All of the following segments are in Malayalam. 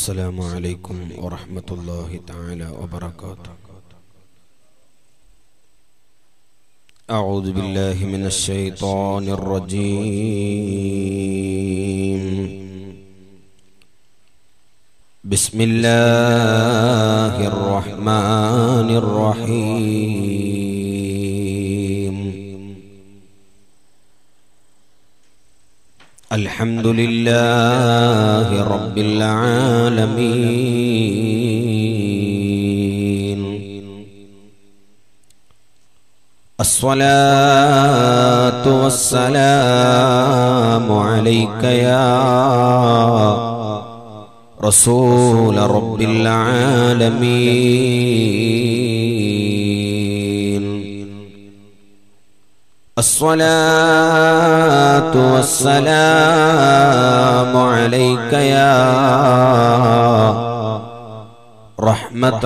السلام عليكم ورحمة الله تعالى وبركاته أعوذ بالله من الشيطان الرجيم بسم الله الرحمن الرحيم الحمد لله رب العالمين الصلاة والسلام عليك يا رسول رب العالمين الصلاة والسلام عليك يا رحمة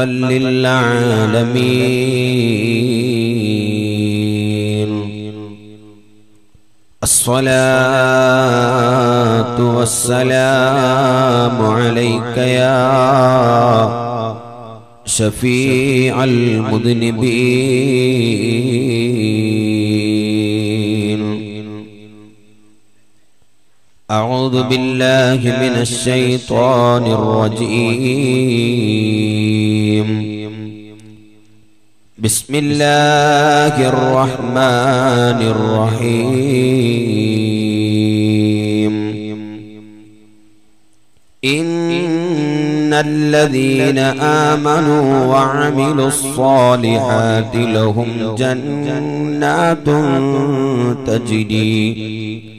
للعالمين الصلاة والسلام عليك يا شفيع المذنبين أعوذ بالله من الشيطان الرجيم بسم الله الرحمن الرحيم إن الذين آمنوا وعملوا الصالحات لهم جنات تجري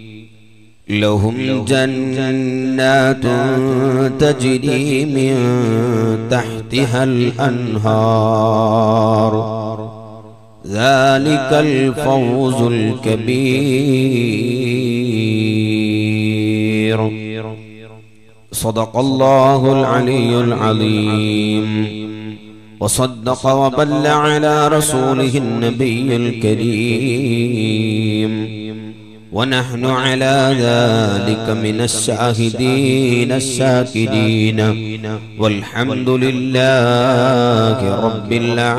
لهم جنات تجري من تحتها الأنهار ذلك الفوز الكبير صدق الله العلي العظيم وصدق وبل على رسوله النبي الكريم ونحن على ذلك من الشاهدين الشاكرين والحمد لله رب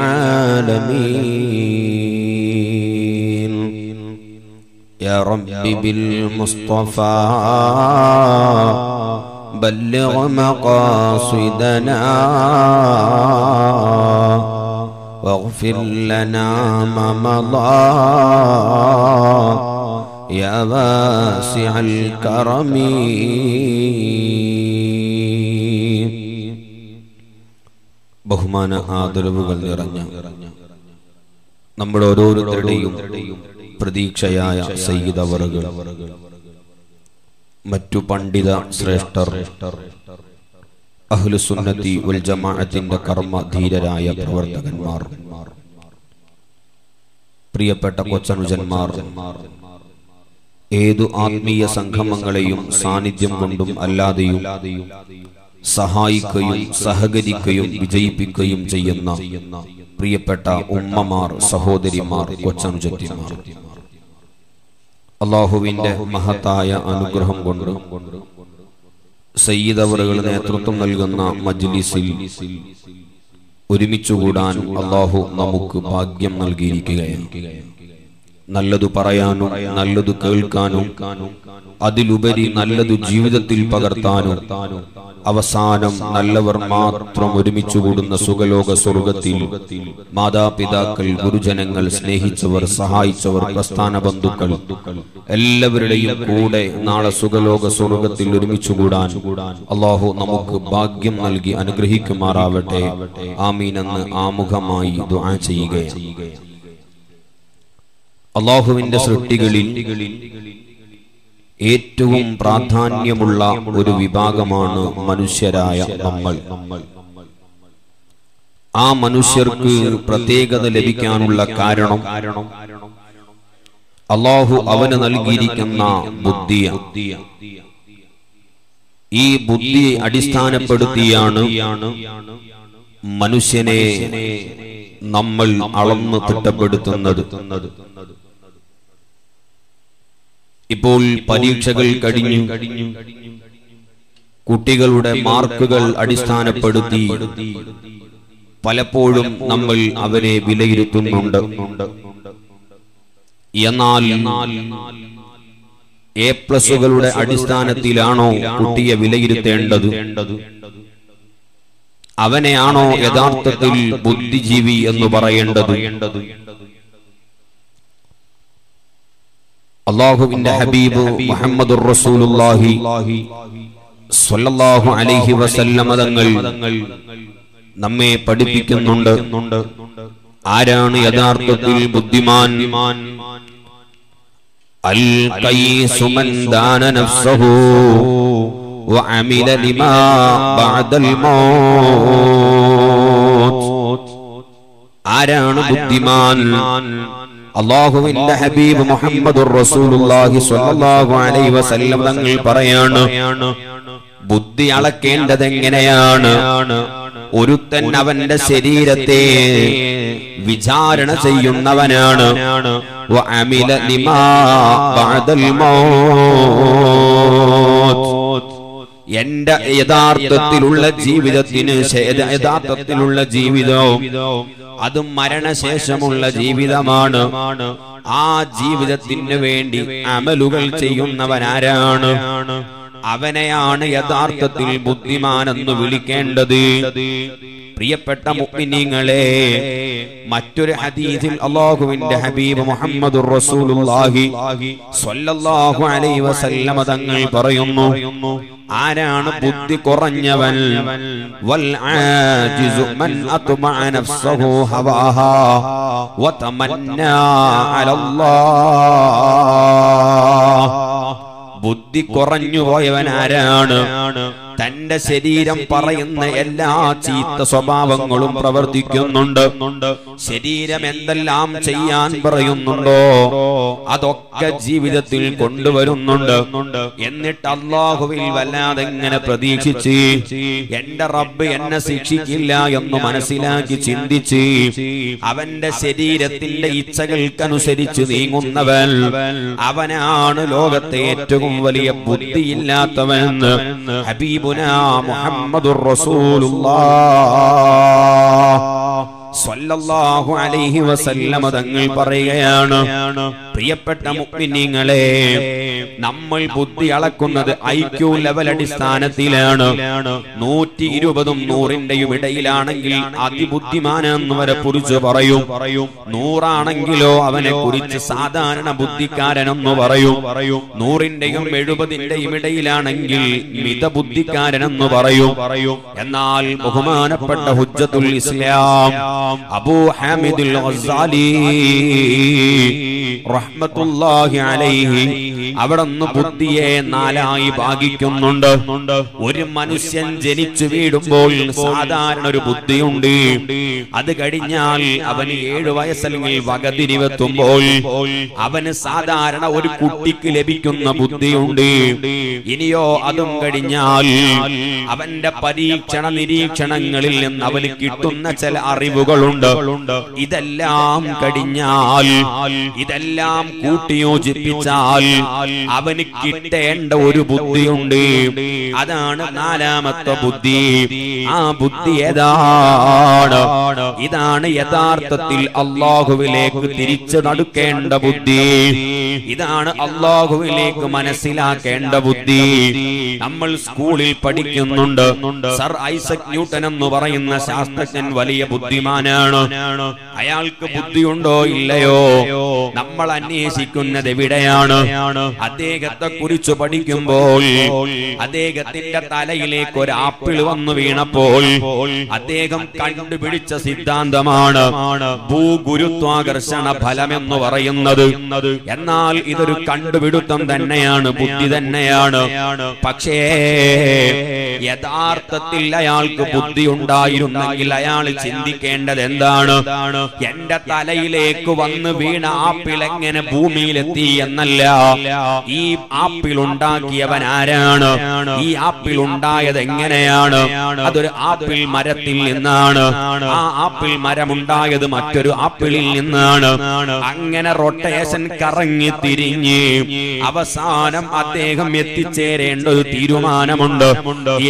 العالمين يا رب بالمصطفى بلغ مقاصدنا واغفر لنا ما مضى يا واسع الكرم ബഹുമാന ആദരവുകൾ നിറഞ്ഞ നമ്മുടെ ഓരോരുത്തരുടെയും പ്രതീക്ഷയായ സയ്യിദവറുകൾ മറ്റു പണ്ഡിത ശ്രേഷ്ഠർ അഹ്ലുസുന്നത്തി ഉൽ ജമാഅത്തിന്റെ കർമ്മധീരരായ പ്രവർത്തകന്മാർ പ്രിയപ്പെട്ട കൊച്ചനുജന്മാർ ഏതു ആത്മീയ സംഗമങ്ങളെയും സാന്നിധ്യം കൊണ്ടും അല്ലാതെയും സഹായിക്കുകയും സഹകരിക്കുകയും വിജയിപ്പിക്കുകയും ചെയ്യുന്ന പ്രിയപ്പെട്ട ഉമ്മമാർ സഹോദരിമാർ കൊച്ചനുജത്തിമാർ അള്ളാഹുവിന്റെ മഹത്തായ അനുഗ്രഹം കൊണ്ട് സയ്യിദവറുകൾ നേതൃത്വം നൽകുന്ന മജ്ലിസിൽ ഒരുമിച്ചുകൂടാൻ അള്ളാഹു നമുക്ക് ഭാഗ്യം നൽകിയിരിക്കുകയാണ് നല്ലതു പറയാനും നല്ലതു കേൾക്കാനും അതിലുപരി നല്ലതു ജീവിതത്തിൽ പകർത്താനും അവസാനം നല്ലവർ മാത്രം ഒരുമിച്ചു കൂടുന്ന സുഖലോക സ്വർഗത്തിൽ മാതാപിതാക്കൾ ഗുരുജനങ്ങൾ സ്നേഹിച്ചവർ സഹായിച്ചവർ പ്രസ്ഥാന ബന്ധുക്കൾ എല്ലാവരുടെയും കൂടെ നാളെ സുഖലോക സ്വർഗത്തിൽ ഒരുമിച്ചു കൂടാൻ അള്ളാഹു നമുക്ക് ഭാഗ്യം നൽകി അനുഗ്രഹിക്കുമാറാവട്ടെ ആമീനെന്ന് ആമുഖമായി ദുആ ചെയ്യുകയാണ് അള്ളാഹുവിന്റെ സൃഷ്ടികളിൽ ഏറ്റവും പ്രാധാന്യമുള്ള ഒരു വിഭാഗമാണ് മനുഷ്യരായ നമ്മൾ ആ മനുഷ്യർക്ക് പ്രത്യേകത ലഭിക്കാനുള്ള കാരണം അള്ളാഹു അവന് നൽകിയിരിക്കുന്ന ബുദ്ധിയ ഈ ബുദ്ധിയെ അടിസ്ഥാനപ്പെടുത്തിയാണ് മനുഷ്യനെ നമ്മൾ അളന്ന് തിട്ടപ്പെടുത്തുന്നത് ഇപ്പോൾ പരീക്ഷകൾ കഴിഞ്ഞു കുട്ടികളുടെ മാർക്കുകൾ അടിസ്ഥാനപ്പെടുത്തി പലപ്പോഴും നമ്മൾ അവരെ വിലയിരുത്തുന്നുണ്ട് എന്നാൽ എ പ്ലസുകളുടെ അടിസ്ഥാനത്തിലാണോ കുട്ടിയെ വിലയിരുത്തേണ്ടത് അവനെയാണോ യഥാർത്ഥത്തിൽ ബുദ്ധിജീവി എന്ന് പറയേണ്ടത് അള്ളാഹുവിന്റെ ഹബീബ് മുഹമ്മദ് റസൂലുള്ളാഹി സ്വല്ലല്ലാഹു അലൈഹി വസല്ലമ തങ്ങൾ നമ്മെ പഠിപ്പിക്കുന്നുണ്ട് ആരാണ് യഥാർത്ഥത്തിൽ ബുദ്ധിമാൻ അൽ കൈസു മൻ ദാന നഫ്സഹു വഅമില ലിമാ ബഅദൽ മൗത്ത് ആരാണ് ബുദ്ധിമാൻ അള്ളാഹുവിന്റെ ഹബീബ് മുഹമ്മദ് റസൂലുള്ളാഹി സ്വല്ലല്ലാഹു അലൈഹി വസല്ലം തങ്ങൾ പറയാണ് ബുദ്ധി അളക്കേണ്ടത് എങ്ങനെയാണ് ഒരുത്തൻ അവന്റെ ശരീരത്തെ വിചാരണ ചെയ്യുന്നവനാണ് വഅമില ലിമാ ബഅദൽ മൗത്ത് എന്റെ യഥാർത്ഥത്തിലുള്ള ജീവിതത്തിന് ശേ- യഥാർത്ഥത്തിലുള്ള ജീവിതവും അത് മരണശേഷമുള്ള ജീവിതമാണ് ആ ജീവിതത്തിന് വേണ്ടി അമലുകൾ ചെയ്യുന്നവൻ ആരാണ് അവനെയാണ് യഥാർത്ഥത്തിൽ ബുദ്ധിമാനെന്ന് വിളിക്കേണ്ടത് പ്രിയപ്പെട്ട മുഅ്മിനീങ്ങളെ മറ്റൊരു ഹദീസിൽ അല്ലാഹുവിന്റെ ഹബീബ് മുഹമ്മദുർ റസൂലുള്ളാഹി സ്വല്ലല്ലാഹു അലൈഹി വസല്ലമ തങ്ങൾ പറയുന്നു ആരാണ് ബുദ്ധി കുറഞ്ഞവൻ വൽ ആജിസു മൻ അത്മഅ നഫ്സഹു ഹവാഹാ വതമന്നാ അലല്ലാഹ് ബുദ്ധി കുറഞ്ഞു പോയവൻ ആരാണ് തന്റെ ശരീരം പറയുന്ന എല്ലാ ചീത്ത സ്വഭാവങ്ങളും പ്രവർത്തിക്കുന്നുണ്ട് ശരീരം എന്തെല്ലാം ചെയ്യാൻ പറയുന്നുണ്ടോ അതൊക്കെ ജീവിതത്തിൽ കൊണ്ടുവരുന്നുണ്ട് എന്നിട്ട് അള്ളാഹുവിൽ വല്ലാതെ എങ്ങനെ പ്രതീക്ഷിച്ച് എന്റെ റബ്ബ് എന്നെ ശിക്ഷിക്കില്ല എന്ന് മനസ്സിലാക്കി ചിന്തിച്ച് അവന്റെ ശരീരത്തിന്റെ ഇച്ഛകൾക്കനുസരിച്ച് നീങ്ങുന്നവൻ അവനാണ് ലോകത്തെ ഏറ്റവും വലിയ ബുദ്ധിയില്ലാത്തവനെന്ന് ഹബീബുന മുഹമ്മദുർ റസൂലുള്ളാഹ് സ്വല്ലല്ലാഹു അലൈഹി വസല്ലമ തങ്ങൾ പറയുകയാണ് പ്രിയപ്പെട്ട മുഅ്മിനീങ്ങളെ നമ്മൾ ബുദ്ധി അളക്കുന്നത് ഐ ക്യു ലെവൽ അടിസ്ഥാനത്തിലാണ് നൂറ്റി ഇരുപതും നൂറിന്റെയും ഇടയിലാണെങ്കിൽ അതിബുദ്ധിമാനെന്ന് വരെ കുറിച്ച് പറയും നൂറാണെങ്കിലോ അവനെ കുറിച്ച് സാധാരണ ബുദ്ധിക്കാരനെന്ന് പറയും നൂറിന്റെയും എഴുപതിന്റെയും ഇടയിലാണെങ്കിൽ മിതബുദ്ധിക്കാരനെന്ന് പറയും എന്നാൽ ബഹുമാനപ്പെട്ട ഹുജ്ജത്തുൽ ഇസ്ലാം അബൂ ഹാമിദുൽ ഗസാലി റഹ്മത്തുള്ളാഹി അലൈഹി അവിടുന്ന് ബുദ്ധിയെ നാലായി ഭാഗിക്കുന്നുണ്ട് ഒരു മനുഷ്യൻ ജനിച്ചു വീടുമ്പോൾ സാധാരണ ഒരു ബുദ്ധിയുണ്ട് അത് കഴിഞ്ഞാൽ അവന് ഏഴു വയസ്സല്ലെങ്കിൽ വകതിരിവെത്തുമ്പോൾ അവന് സാധാരണ ഒരു കുട്ടിക്ക് ലഭിക്കുന്ന ബുദ്ധിയുണ്ട് ഇനിയോ അതും കഴിഞ്ഞാൽ അവന്റെ പരീക്ഷണ നിരീക്ഷണങ്ങളിൽ നിന്ന് അവന് കിട്ടുന്ന ചില അറിവുകളുണ്ട് ഇതെല്ലാം കഴിഞ്ഞാൽ ഇതെല്ലാം കൂട്ടിയോജിപ്പിച്ചാൽ അവന് കിട്ടേണ്ട ഒരു ബുദ്ധിയുണ്ട് അതാണ് നാലാമത്തെ ബുദ്ധി ആ ബുദ്ധി ഏതാണ് ഇതാണ് യഥാർത്ഥത്തിൽ അള്ളാഹുവിലേക്ക് തിരിച്ചു നടക്കേണ്ട ബുദ്ധി ഇതാണ് അള്ളാഹുവിലേക്ക് മനസ്സിലാക്കേണ്ട ബുദ്ധി നമ്മൾ സ്കൂളിൽ പഠിക്കുന്നുണ്ട് സർ ഐസക് ന്യൂട്ടൻ എന്ന് പറയുന്ന ശാസ്ത്രജ്ഞൻ വലിയ ബുദ്ധിമാനാണ് അയാൾക്ക് ബുദ്ധിയുണ്ടോ ഇല്ലയോ നമ്മൾ അന്വേഷിക്കുന്നത് എവിടെയാണ് അദ്ദേഹത്തെ കുറിച്ച് പഠിക്കുമ്പോൾ അദ്ദേഹത്തിന്റെ തലയിലേക്ക് ഒരു ആപ്പിൾ വന്നു വീണപ്പോൾ അദ്ദേഹം കണ്ടുപിടിച്ച സിദ്ധാന്തമാണ് ഭൂഗുരുത്വാകർഷണ ഫലം എന്ന് പറയുന്നത് എന്നാൽ ഇതൊരു കണ്ടുപിടുത്തം തന്നെയാണ് ബുദ്ധി തന്നെയാണ് പക്ഷേ യഥാർത്ഥത്തിൽ അയാൾക്ക് ബുദ്ധി ഉണ്ടായിരുന്നെങ്കിൽ അയാൾ ചിന്തിക്കേണ്ടത് എന്താണ് എന്റെ തലയിലേക്ക് വന്ന് വീണ ആപ്പിൾ എങ്ങനെ ഭൂമിയിലെത്തി എന്നല്ല ഈ ആപ്പിൾ ഉണ്ടാക്കിയവൻ ആരാണ് ഈ ആപ്പിൾ ഉണ്ടായത് എങ്ങനെയാണ് അതൊരു ആപ്പിൾ മരത്തിൽ നിന്നാണ് ആ ആപ്പിൾ മരമുണ്ടായത് മറ്റൊരു ആപ്പിളിൽ നിന്നാണ് അങ്ങനെ റൊട്ടേഷൻ കറങ്ങി തിരിഞ്ഞ് അവസാനം അദ്ദേഹം എത്തിച്ചേരേണ്ട ഒരു തീരുമാനമുണ്ട് ഈ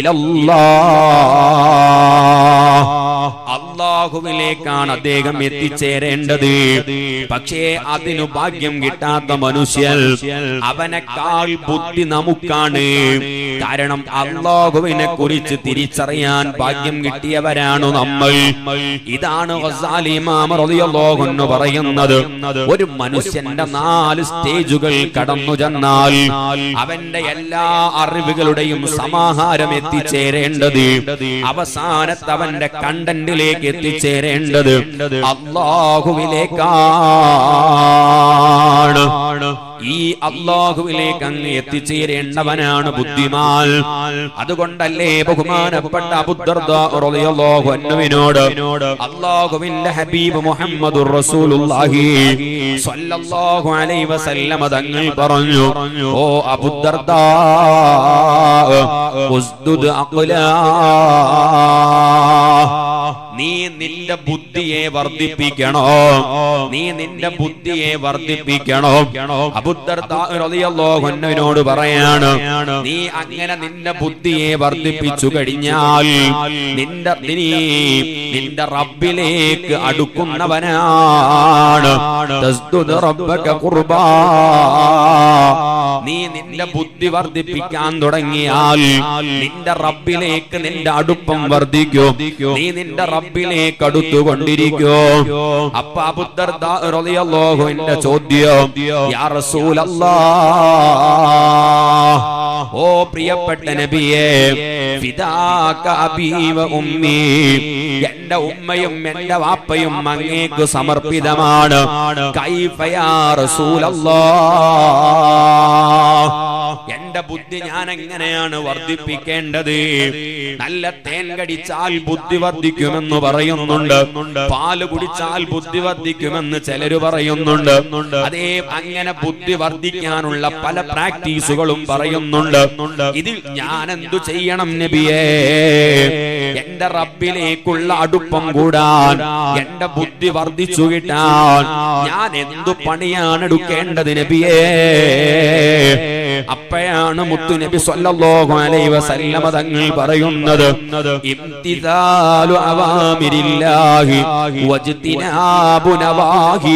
അള്ളാഹുവിലേക്കാണ് അദ്ദേഹം എത്തിച്ചേരേണ്ടത് പക്ഷേ അതിനു ഭാഗ്യം കിട്ടാത്ത മനുഷ്യൻ അവനെക്കാൾ ബുദ്ധി നമുക്കാണ് കാരണം അള്ളാഹുവിനെ കുറിച്ച് തിരിച്ചറിയാൻ ഭാഗ്യം കിട്ടിയവരാണ് നമ്മൾ ഇതാണ് ഗസാലി ഇമാം റളിയല്ലാഹു അൻഹു പറയുന്നത് ഒരു മനുഷ്യന്റെ നാല് സ്റ്റേജുകൾ കടന്നു ചെന്നാൽ അവന്റെ എല്ലാ അറിവുകളുടെയും സമാഹാരം എത്തിച്ചേരേണ്ടത് അവസാനത്ത് അവന്റെ കണ്ടന്റിലേക്ക് എത്തിച്ചേരേണ്ടത് അള്ളാഹുവിലേക്കാണ് ഈ അള്ളാഹുവിലേക്ക് അങ്ങ് എത്തിച്ചേരേണ്ടവനാണ് ബുദ്ധിമാൻ അതുകൊണ്ടല്ലേ ബഹുമാനപ്പെട്ട അബുദ്ദർദാഹുവിനോട് അള്ളാഹുവിന്റെ ഹബീബ് മുഹമ്മദ് റസൂലുള്ളാഹി സ്വല്ലല്ലാഹു അലൈഹി വസല്ലമ തങ്ങൾ പറഞ്ഞു ഓ അബുദ്ദർദാ ഉസ്ദുദ് അഖ്ലാ നീ നിന്റെ ബുദ്ധിയെ വർദ്ധിപ്പിക്കണോ നീ നിന്റെ ബുദ്ധിയെ വർദ്ധിപ്പിക്കണോ അബുദ്ധർത്താഹുനോട് പറയാണ് നീ അങ്ങനെ നിന്റെ ബുദ്ധിയെ വർദ്ധിപ്പിച്ചു കഴിഞ്ഞാൽ നിന്റെ നീ നിന്റെ റബ്ബിലേക്ക് അടുക്കുന്നവനാണ് തസ്തുദ് റബ്ബക ഖുർബാ. നീ നിന്റെ ബുദ്ധി വർദ്ധിപ്പിക്കാൻ തുടങ്ങിയാൽ നിന്റെ റബ്ബിലേക്ക് നിന്റെ അടുപ്പം വർദ്ധിക്കും നീ നിന്റെ റബ്ബിലേക്ക് അടുത്തുകൊണ്ടിരിക്കോ അപ്പൊ അബുദ്ധർദാഹുവിന്റെ ചോദ്യം യാ റസൂലല്ലാ ഓ പ്രിയപ്പെട്ട നബിയെ ഫിദാക അബീ വ ഉമ്മി എന്റെ ഉമ്മയും എന്റെ വാപ്പയും അങ്ങേക്ക് സമർപ്പിതമാണ് കൈഫ യാ റസൂലല്ലാ എന്റെ ബുദ്ധി ഞാൻ എങ്ങനെയാണ് വർദ്ധിപ്പിക്കേണ്ടത് നല്ല തേൻ കടിച്ചാൽ ബുദ്ധി വർദ്ധിക്കുമെന്ന് പറയുന്നുണ്ട് പാല് കുടിച്ചാൽ ബുദ്ധി വർദ്ധിക്കുമെന്ന് ചിലര് പറയുന്നുണ്ട് അതേ അങ്ങനെ ബുദ്ധി വർദ്ധിക്കാനുള്ള പല പ്രാക്ടീസുകളും പറയുന്നുണ്ട് ഇതിൽ ഞാൻ എന്തു ചെയ്യണം നബിയേ എന്റെ റബ്ബിലേക്കുള്ള അടുപ്പം കൂടാൻ എന്റെ ബുദ്ധി വർദ്ധിച്ചു കിട്ടാൻ ഞാൻ എന്തു പണിയാണ് എടുക്കേണ്ടത് നബിയേ അപ്പോഴാണ് മുത്തു നബി സല്ലല്ലാഹു അലൈഹി വസല്ലമ തങ്ങൾ പറയുന്നത് ഇംതിദാലു അവാമിരില്ലാഹി വജ്തിനാബു നവാഹി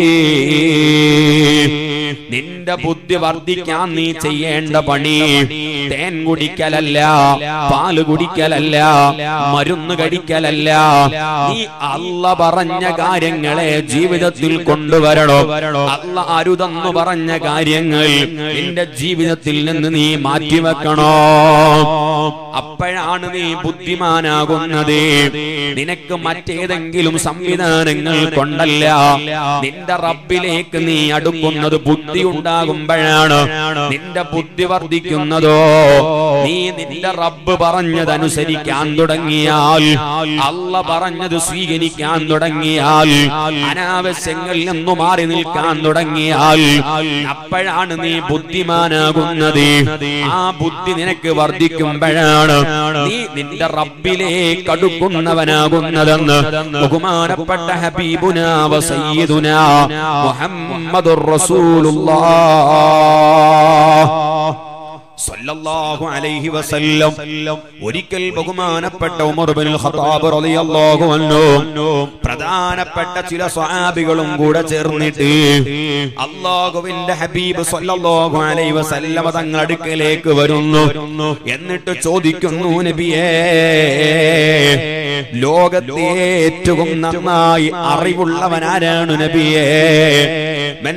നിന്റെ ബുദ്ധി വർദ്ധിക്കാൻ നീ ചെയ്യേണ്ട പണി തേൻ കുടിക്കലല്ല പാല് കുടിക്കലല്ല മരുന്ന് കടിക്കലല്ല നീ അല്ല പറഞ്ഞ കാര്യങ്ങളെ ജീവിതത്തിൽ കൊണ്ടുവരണോ അല്ല അരുതെന്ന് പറഞ്ഞ കാര്യങ്ങൾ നിന്റെ ജീവിതത്തിൽ നിന്ന് നീ മാറ്റിവെക്കണോ അപ്പോഴാണ് നീ ബുദ്ധിമാനാകുന്നത് നിനക്ക് മറ്റേതെങ്കിലും സംവിധാനങ്ങൾ കൊണ്ടല്ല നിന്റെ റബ്ബിലേക്ക് നീ അടുക്കുന്നത് ബുദ്ധി ഉണ്ടാകുമ്പോഴാണ് നിന്റെ ബുദ്ധി വർദ്ധിക്കുന്നതോ നീ നിന്റെ റബ്ബ് പറഞ്ഞതനുസരിക്കാൻ തുടങ്ങിയാൽ അല്ല പറഞ്ഞത് സ്വീകരിക്കാൻ തുടങ്ങിയാൽ അനാവശ്യങ്ങളിൽ നിന്ന് മാറി നിൽക്കാൻ തുടങ്ങിയാൽ അപ്പോഴാണ് നീ ബുദ്ധിമാനാകുന്നത് ആ ബുദ്ധി നിനക്ക് വർദ്ധിക്കുമ്പോഴാണ് നീ നിന്റെ റബ്ബിലേക്ക് അടുക്കുന്നവനാകുന്നതെന്ന് ബഹുമാനപ്പെട്ട ഹബീബുന വസയ്യിദുന മുഹമ്മദുർ റസൂലുള്ളാഹ് സല്ലല്ലാഹു അലൈഹി വസല്ലം ഒരിക്കൽ ബഹുമാനപ്പെട്ട ഉമർ ബിൻ ഖത്താബ് റളിയല്ലാഹു അൻഹു പ്രധാനപ്പെട്ട ചില സ്വഹാബികളും കൂടെ ചേർന്നിട്ട് അല്ലാഹുവിന്റെ ഹബീബ് സല്ലല്ലാഹു അലൈഹി വസല്ലം തങ്ങളുടെ അടുക്കലേക്ക് വരുന്നു എന്നിട്ട് ചോദിക്കുന്നു നബിയേ ലോകത്തെ ഏറ്റവും നന്നായി അറിവുള്ളവനാരാണ് നബിയേ മൻ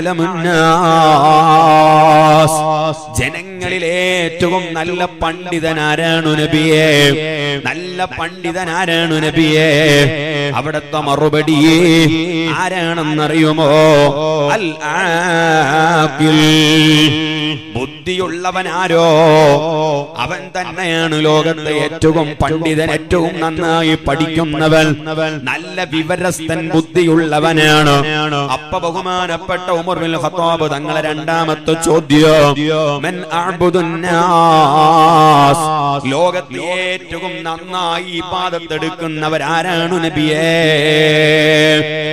അഅലമുന്നാസ് ജനങ്ങളിൽ ഏറ്റവും നല്ല പണ്ഡിതനാരാണു നബിയെ നല്ല പണ്ഡിതനാരാണു നബിയെ അവിടത്തെ മറുപടി ആരാണെന്നറിയുമോ അൽ ആഖിൽ ബുദ്ധിയുള്ളവനാരോ അവൻ തന്നെയാണ് ലോകത്തെ ഏറ്റവും പണ്ഡിതൻ ഏറ്റവും നന്നായി പഠിക്കുന്നവൻ നല്ല വിവരസ്ഥൻ ബുദ്ധിയുള്ളവനാണ് അപ്പ ബഹുമാനപ്പെട്ട ഉമർ ബിൻ ഖത്താബ് തങ്ങളെ രണ്ടാമത്തെ ചോദ്യം മൻ അഅ്ബുദുന്നാസ് ലോകത്തെ ഏറ്റവും നന്നായി ഇബാദത്തെടുക്കുന്നവരാരാണ് നബിയേ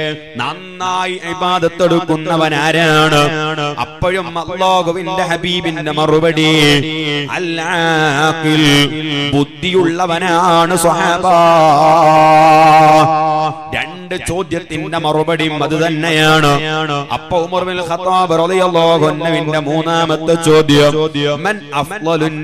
നന്നായി ഇബാദത്തെടുക്കുന്നവനാരാണ് അപ്പോഴും അള്ളാഹുവിന്റെ ഹബീബിന്റെ ഹബീബിന്റെ മറുപടി അല്ലാഖിൽ ബുദ്ധിയുള്ളവനാണ് സ്വഹാബ രണ്ട് ചോദ്യത്തിന്റെ മറുപടിയും അത് തന്നെയാണ് അപ്പൊ ഉമർ ബിൻ ഖത്താബ് റളിയല്ലാഹു അൻഹുവിന്റെ മൂന്നാമത്തെ ചോദ്യം മൻ അഫ്ളലുൻ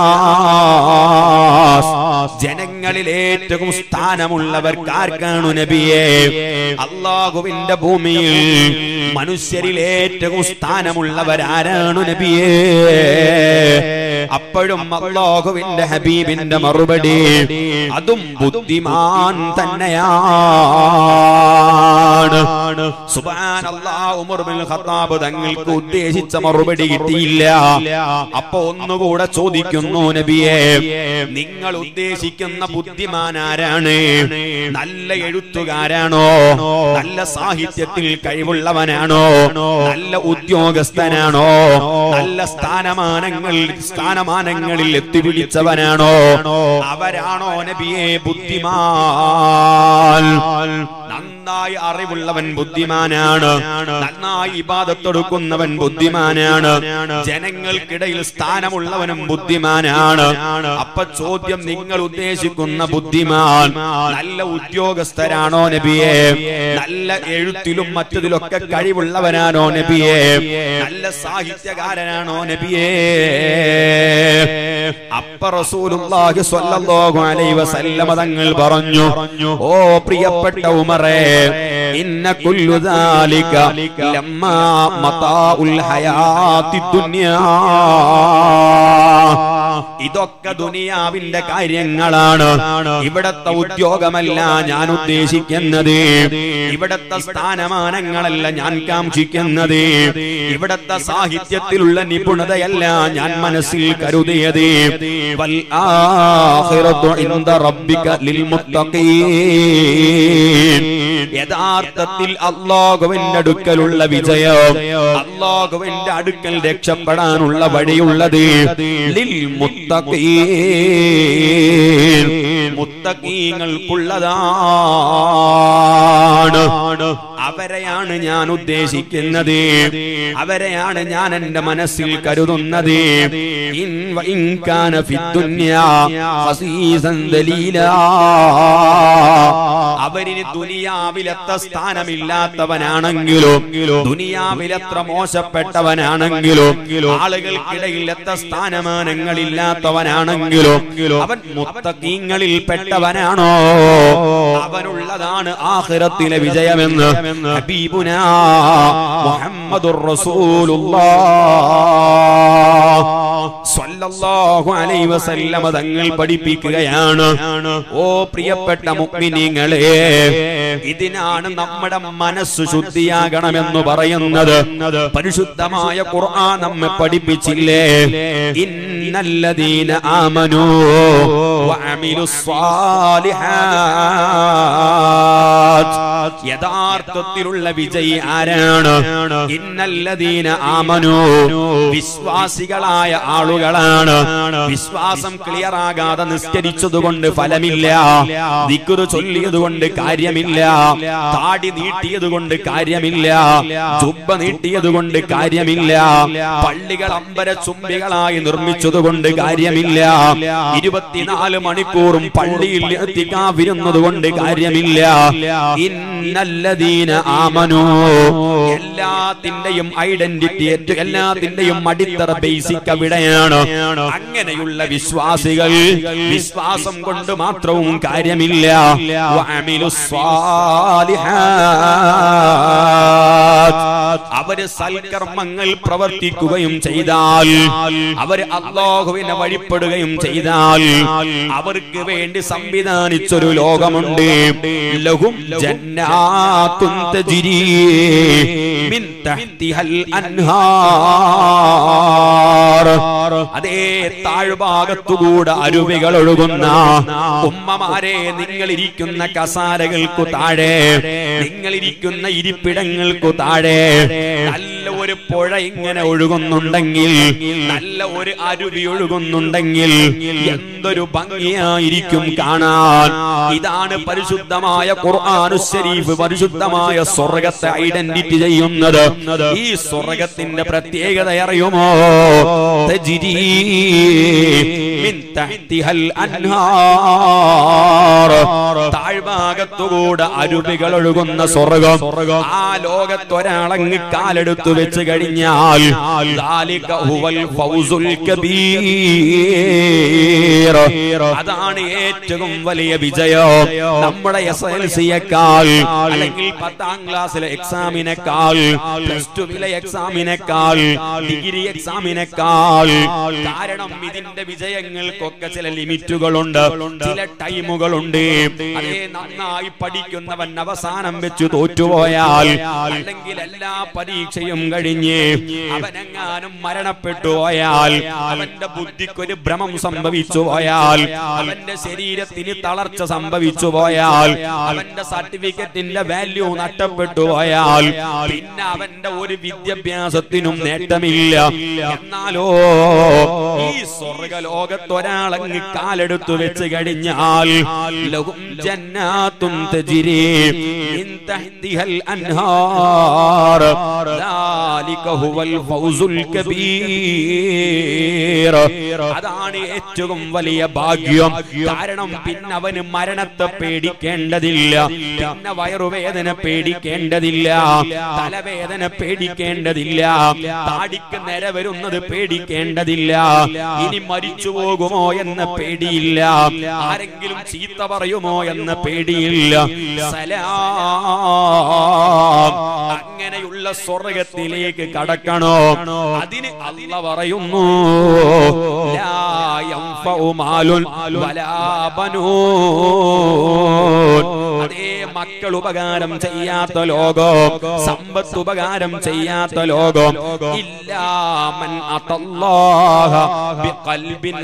നാസ് ജനങ്ങളിൽ ഏറ്റവും സ്ഥാനമുള്ളവർക്ക് ആർക്കാണു നബിയെ അള്ളാഹുവിന്റെ ഭൂമിയിൽ മനുഷ്യരിൽ ഏറ്റവും സ്ഥാനമുള്ളവരാരാണു നബിയെ അപ്പോഴും അള്ളാഹുവിന്റെ ഹബീബിന്റെ മറുപടി അതും ബുദ്ധിമാൻ തന്നെയാണ് സുബ്ഹാനല്ലാഹ് ഉമർ ബിൻ ഖത്താബ് തങ്ങൾക്ക് ഉദ്ദേശിച്ച മറുപടി കിട്ടിയില്ല അപ്പൊ ഒന്നുകൂടെ ചോദിക്കുന്നു നബിയെ നിങ്ങൾ ഉദ്ദേശിക്കുന്ന ബുദ്ധിമാൻ ആരാണ് നല്ല എഴുത്തുകാരാണോ നല്ല സാഹിത്യത്തിൽ കഴിവുള്ളവനാണോ നല്ല ഉദ്യോഗസ്ഥനാണോ നല്ല സ്ഥാനമാനങ്ങൾ സ്ഥാനമാനങ്ങളിൽ എത്തിപിടിച്ചവനാണോ അവരാണോ നബിയെ ബുദ്ധിമാൻ നന്നായി അറിവുള്ളവൻ ബുദ്ധിമാനാണ് നന്നായി ഇബാദത്തൊടുക്കുന്നവൻ ബുദ്ധിമാനാണ് ജനങ്ങൾക്കിടയിൽ സ്ഥാനമുള്ളവനും ബുദ്ധിമാനാണ് അപ്പൊ ചോദ്യം നിങ്ങൾ ഉദ്ദേശിക്കുന്ന ബുദ്ധിമാൻ നല്ല ഉദ്യോഗസ്ഥരാണോ നബിയെ നല്ല എഴുത്തിലും മറ്റതിലൊക്കെ കഴിവുള്ളവനാണോ നബിയെ നല്ല സാഹിത്യകാരനാണോ നബിയെ അപ്പ റസൂലുള്ളാഹി സ്വല്ലല്ലാഹു അലൈഹി വസല്ലമ തങ്ങൾ പറഞ്ഞു ഓ പ്രിയപ്പെട്ട ഉമറേ ഇന്ന കുല്ലു ദാലിക ലമ്മാ മതാഉൽ ഹയാത്തി ദുനിയാ ഇതൊക്കെ ദുനിയാവിന്റെ കാര്യങ്ങളാണ് ഇവിടത്തെ ഉദ്യോഗമല്ല ഞാൻ ഉദ്ദേശിക്കുന്നത് ഇവിടത്തെ സ്ഥാനമാനങ്ങളല്ല ഞാൻ കാക്ഷിക്കുന്നത് ഇവിടത്തെ സാഹിത്യത്തിലുള്ള നിപുണതയല്ല ഞാൻ മനസ്സിൽ കരുതിയത് വൽ ആഖിറത്തു ഇൻദ റബ്ബിക ലിൽ മുത്തഖീൻ യഥാർത്ഥത്തിൽ അള്ളാഹുവിന്റെ അടുക്കലുള്ള വിജയം അള്ളാഹുവിന്റെ അടുക്കൽ രക്ഷപ്പെടാനുള്ള വഴിയുള്ളത് ലിൽ മുത്തഖീൻ മുത്തഖീങ്ങൾക്കുള്ളതാണ് അവരെയാണ് ഞാൻ ഉദ്ദേശിക്കുന്നത് അവരെയാണ് ഞാൻ എന്റെ മനസ്സിൽ കരുതുന്നത് ഇൻ വ ഇൻ കാന ഫിദ്ദുന്യാ ഹസീസൻ ദലീലാ അവരിന് ദുനിയാവിലെത്ര സ്ഥാനമില്ലാത്തവനാണെങ്കിലും ദുനിയാവിലെത്ര മോശപ്പെട്ടവനാണെങ്കിലും ആളുകൾക്കിടയിൽ എത്ര സ്ഥാനമാനങ്ങളില്ലാത്തവനാണെങ്കിലും അവൻ മുത്തക്കീങ്ങളിൽ പെട്ടവനാണോ അവനുള്ളതാണ് ആഖിറത്തിലെ വിജയമെന്ന് ഹബീബുനാ മുഹമ്മദുർ റസൂലുള്ളാഹ് സ്വല്ലല്ലാഹു അലൈഹി വസല്ലമ തങ്ങൾ പഠിപ്പിക്കുകയാണ് ഓ പ്രിയപ്പെട്ട മുഅ്മിനീങ്ങളെ ഇതിനാണ് നമ്മുടെ മനസ്സ് ശുദ്ധിയാകണമെന്ന് പറയുന്നത് പരിശുദ്ധമായ ഖുർആൻ നമ്മെ പഠിപ്പിച്ചില്ലേ ഇന്നല്ലദീന ആമനൂ വഅമിലുസ് സ്വാലിഹാത്ത് യഥാർത്ഥത്തിലുള്ള വിജയി ആരാണ് ഇന്നല്ലദീന ആമനു വിശ്വാസികളായ ആളുകളാണ് വിശ്വാസം ക്ലിയർ ആകാതെ നിസ്കരിച്ചതുകൊണ്ട് ഫലമില്ല ദിക്കുറ് ചൊല്ലിയതുകൊണ്ട് കാര്യമില്ല താടി നീട്ടിയതുകൊണ്ട് കാര്യമില്ല ചുബ്ബ നീട്ടിയതുകൊണ്ട് കാര്യമില്ല പള്ളികൾ അമ്പര ചുംബികളായി നിർമ്മിച്ചതുകൊണ്ട് കാര്യമില്ല ഇരുപത്തിനാല് മണിക്കൂറും പള്ളിയിൽ എത്തിക്കാവിരുന്നത് കൊണ്ട് കാര്യമില്ല ഇന്നല്ലദീന ആമനു എല്ലാത്തിന്റെയും ഐഡന്റിറ്റി എല്ലാത്തിന്റെയും അടിത്തറ ബേസിക് അവിടെയാണ് അങ്ങനെയുള്ള വിശ്വാസികൾ വിശ്വാസം കൊണ്ട് മാത്രവും കാര്യമില്ല വഅമിലു സ്വാലിഹാത്ത് അവര് സൽക്കർമ്മങ്ങൾ പ്രവർത്തിക്കുകയും ചെയ്താൽ അവര് അള്ളാഹുവിനെ വഴിപ്പെടുകയും ചെയ്താൽ അവർക്ക് വേണ്ടി സംവിധാനിച്ചൊരു ലോകമുണ്ട് ലഹും ജന്നാത്തുൻ തജ്രി മിൻ തഹ്തിഹൽ അൻഹാർ അതേ താഴ്ഭാഗത്തുകൂടെ അരുവികൾ ഒഴുകുന്ന ഉമ്മമാരെ നിങ്ങൾ ഇരിക്കുന്ന കസാരകൾക്കു താഴെ നിങ്ങൾ ഇരിക്കുന്ന ഇരിപ്പിടങ്ങൾക്കു താഴെ നല്ല ഒരു പുഴ ഇങ്ങനെ ഒഴുകുന്നുണ്ടെങ്കിൽ നല്ല ഒരു അരുവി ഒഴുകുന്നുണ്ടെങ്കിൽ എന്തൊരു ഭംഗിയായിരിക്കും കാണാൻ ഇതാണ് പരിശുദ്ധമായ ഖുർആനു ശരീഫ് പരിശുദ്ധമായ സ്വർഗത്തെ ഐഡന്റിറ്റി ചെയ്യുന്നത് ഈ സ്വർഗത്തിന്റെ പ്രത്യേകത അറിയുമോ തജ്രി മിൻ തഹ്തിഹൽ അൻഹാർ താഴ്ഭാഗത്തുകൂടെ അരുവികൾ ഒഴുകുന്ന സ്വർഗം ആ ലോകത്തൊരാളങ്ങ് കാലെടുത്തു വെച്ച് കഴിഞ്ഞാൽ ذلك هو الفوز الكبير. അതാണ് ഏറ്റവും വലിയ വിജയം നമ്മുടെ എസ് എൽ സിയേക്കാൾ അല്ലെങ്കിൽ പത്താം ക്ലാസ്സിലെ എക്സാമിനേക്കാൾ പ്ലസ് ടുവിലെ എക്സാമിനേക്കാൾ ഡിഗ്രി എക്സാമിനേക്കാൾ കാരണം ഇതിന്റെ വിജയങ്ങൾക്കൊക്കെ ചില ലിമിറ്റുകളുണ്ട് ചില ടൈമുകളുണ്ട് അതേ നന്നായി പഠിക്കുന്നവൻ അവസാനം വെച്ച് തോറ്റുപോയാൽ അല്ലെങ്കിൽ എല്ലാ പരീക്ഷയും കഴിഞ്ഞ് അവനെങ്ങാനും മരണപ്പെട്ടു പോയാൽ അവന്റെ ബുദ്ധിക്കൊരു ഭ്രമം സംഭവിച്ചു പോയാൽ അവന്റെ ശരീരത്തിന് തളർച്ച സംഭവിച്ചു പോയാൽ അവന്റെ സർട്ടിഫിക്കറ്റിന്റെ വാല്യൂ നഷ്ടപ്പെട്ടു പോയാൽ പിന്നെ അവന്റെ ഒരു വിദ്യാഭ്യാസത്തിനും നേട്ടമില്ല എന്നാലോ ഈ സ്വർഗ ലോകത്തൊരാളങ്ങ് കാലെടുത്തു വെച്ച് കഴിഞ്ഞാൽ ലഹും ജന്നാത്തും തജ്രി മിൻ തഹ്തിഹൽ അൻഹാർ ذلك هو الفوز الكبير അതാണ് ഏറ്റവും വലിയ ഭാഗ്യം കാരണം പിന്നെ അവന് മരണത്തെ പേടിക്കേണ്ടതില്ല പിന്നെ വയറുവേദന പേടിക്കേണ്ടതില്ല തലവേദന പേടിക്കേണ്ടതില്ല താടിക്ക് നിര വരുന്നത് പേടിക്കേണ്ടതില്ല ഇനി മരിച്ചു പോകുമോ എന്ന പേടിയില്ല ആരെങ്കിലും ചീത്ത പറയുമോ എന്ന പേടിയില്ല സലാം അങ്ങനെയുള്ള സ്വർഗത്തിലേക്ക് കടക്കണോ അതിന് അല്ല പറയുന്നു ലാ യൻഫഉ മാലുൻ വലാ ബനൂൻ. അതേ മക്കൾ ഉപകാരം ചെയ്യാത്ത ലോകം സമ്പത്ത് ഉപകാരം ചെയ്യാത്ത ലോകം ഇല്ലാമൻ അതല്ലാഹ ബിഖൽബിൻ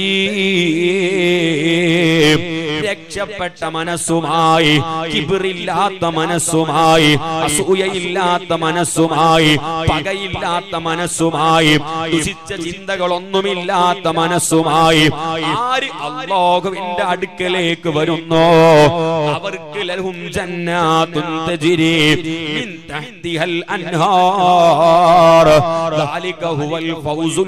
സലീം രക്ഷപ്പെട്ട മനസ്സുമായി കിബിറില്ലാത്ത മനസ്സുമായി അസൂയയില്ലാത്ത മനസ്സുമായി പകയില്ലാത്ത മനസ്സുമായി ദുഷിച്ച ചിന്തകളൊന്നുമില്ലാത്ത മനസ്സുമായി ആര് അള്ളാഹുവിന്റെ അടുക്കലേക്ക് വരുന്നോ അവർക്ക് ലഹും ജന്നാത്തുൻ തജ്രി മിൻ തഹ്തിഹൽ അൻഹാർ ذلك هو الفوز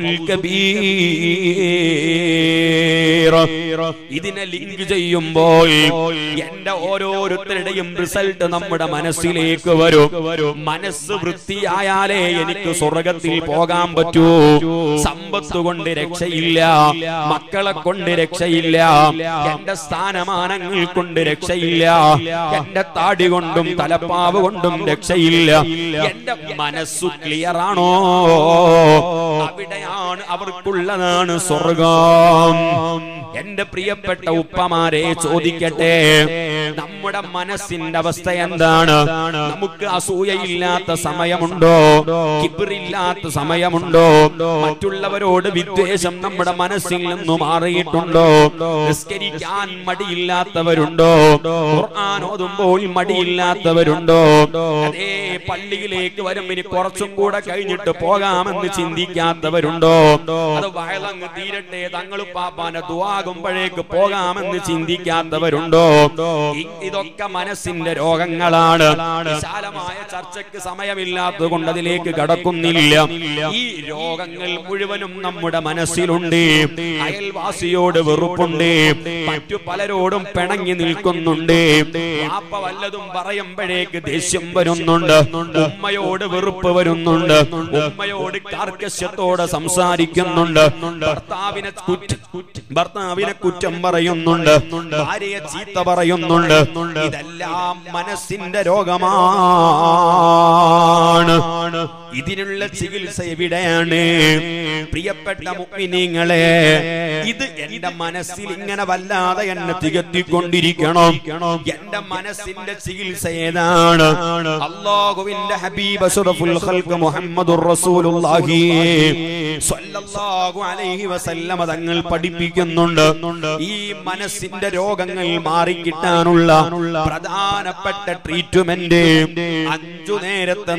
الكبير ഇതിനെ ലിങ്ക് ചെയ്യുമ്പോൾ എന്റെ ഓരോരുത്തരുടെയും റിസൾട്ട് നമ്മുടെ മനസ്സിലേക്ക് വരും മനസ്സ് വൃത്തിയായാലേ എനിക്ക് സ്വർഗത്തിൽ പോകാൻ പറ്റൂ സമ്പത്ത് കൊണ്ട് രക്ഷയില്ല മക്കളെ കൊണ്ട് രക്ഷയില്ല എന്റെ സ്ഥാനമാനങ്ങൾ കൊണ്ട് രക്ഷയില്ല എന്റെ താടി കൊണ്ടും തലപ്പാവ് കൊണ്ടും രക്ഷയില്ല എന്റെ മനസ്സു ക്ലിയർ ആണോ അവിടെയാണ് അവർക്കുള്ളതാണ് സ്വർഗം എന്റെ പ്രിയപ്പെട്ട ഉപ്പമാരെ ചോദിക്കട്ടെ നമ്മുടെ മനസ്സിന്റെ അവസ്ഥ എന്താണ് നമുക്ക് അസൂയയില്ലാത്ത സമയമുണ്ടോ കിബിറില്ലാത്ത സമയമുണ്ടോ മറ്റുള്ളവരോട് വിദ്വേഷം നമ്മുടെ മനസ്സിൽ നിന്ന് മാറിയിട്ടുണ്ടോ നിസ്കരിക്കാൻ മടിയില്ലാത്തവരുണ്ടോ ഖുർആൻ ഓതുമ്പോൾ മടിയില്ലാത്തവരുണ്ടോ അതേ പള്ളിയിലേക്ക് വരും ഇനി കുറച്ചും കൂടെ കഴിഞ്ഞിട്ട് പോകാമെന്ന് ചിന്തിക്കാത്തവരുണ്ടോ അത് വയലങ്ങ് തീരട്ടെ തങ്ങൾ പാപ്പാനെ ദുവാകുമ്പോഴേക്ക് പോകാമെന്ന് ചിന്തിക്കാത്തവരുണ്ടോ ഇ- ഇതൊക്കെ മനസ്സിന്റെ രോഗങ്ങളാണ് വിശാലമായ ചർച്ചയ്ക്ക് സമയമില്ലാത്തത് കൊണ്ട് അതിലേക്ക് കടക്കുന്നില്ല ഈ രോഗങ്ങൾ മുഴുവനും നമ്മുടെ മനസ്സിലുണ്ട് അയൽവാസിയോട് വെറുപ്പുണ്ട് മറ്റു പലരോടും പിണങ്ങി നിൽക്കുന്നുണ്ട് വാപ്പ വല്ലതും പറയുമ്പോഴേക്ക് ദേഷ്യം വരുന്നുണ്ട് ഉമ്മയോട് വെറുപ്പ് വരുന്നുണ്ട് ഉമ്മയോട് കാർക്കശ്യത്തോടെ സംസാരിക്കുന്നുണ്ട് ഭർത്താവിനെ കുറ്റ ഭർത്താവിനെ കുറ്റം പറയുന്നുണ്ട് ഭാര്യയെ ചീത്ത പറയുന്നുണ്ട് ഇതെല്ലാം മനസ്സിന്റെ രോഗമാണ് ഇതിനുള്ള ചികിത്സ എവിടെയാണ് പ്രിയപ്പെട്ട മുഗ്മിനീങ്ങളെ ഇത് എന്റെ മനസ്സിൽ ഇങ്ങനെ വല്ലാതെ എന്നെ തികത്തിക്കൊണ്ടിരിക്കണം എന്റെ മനസ്സിന്റെ ചികിത്സ ഏതാണ് അള്ളാഹുവിന്റെ ഹബീബ് അഷ്റഫുൽ ഖൽഖ് മുഹമ്മദുർ റസൂലുള്ളാഹി സ്വല്ലല്ലാഹു അലൈഹി വസല്ലമ തങ്ങൾ പഠിപ്പിക്കുന്നുണ്ട് ഈ മനസ്സിന്റെ രോഗങ്ങൾ മാറിക്കിട്ടാനുള്ള പ്രധാനപ്പെട്ട ട്രീറ്റ്മെന്റ് അഞ്ചു നേരത്തെ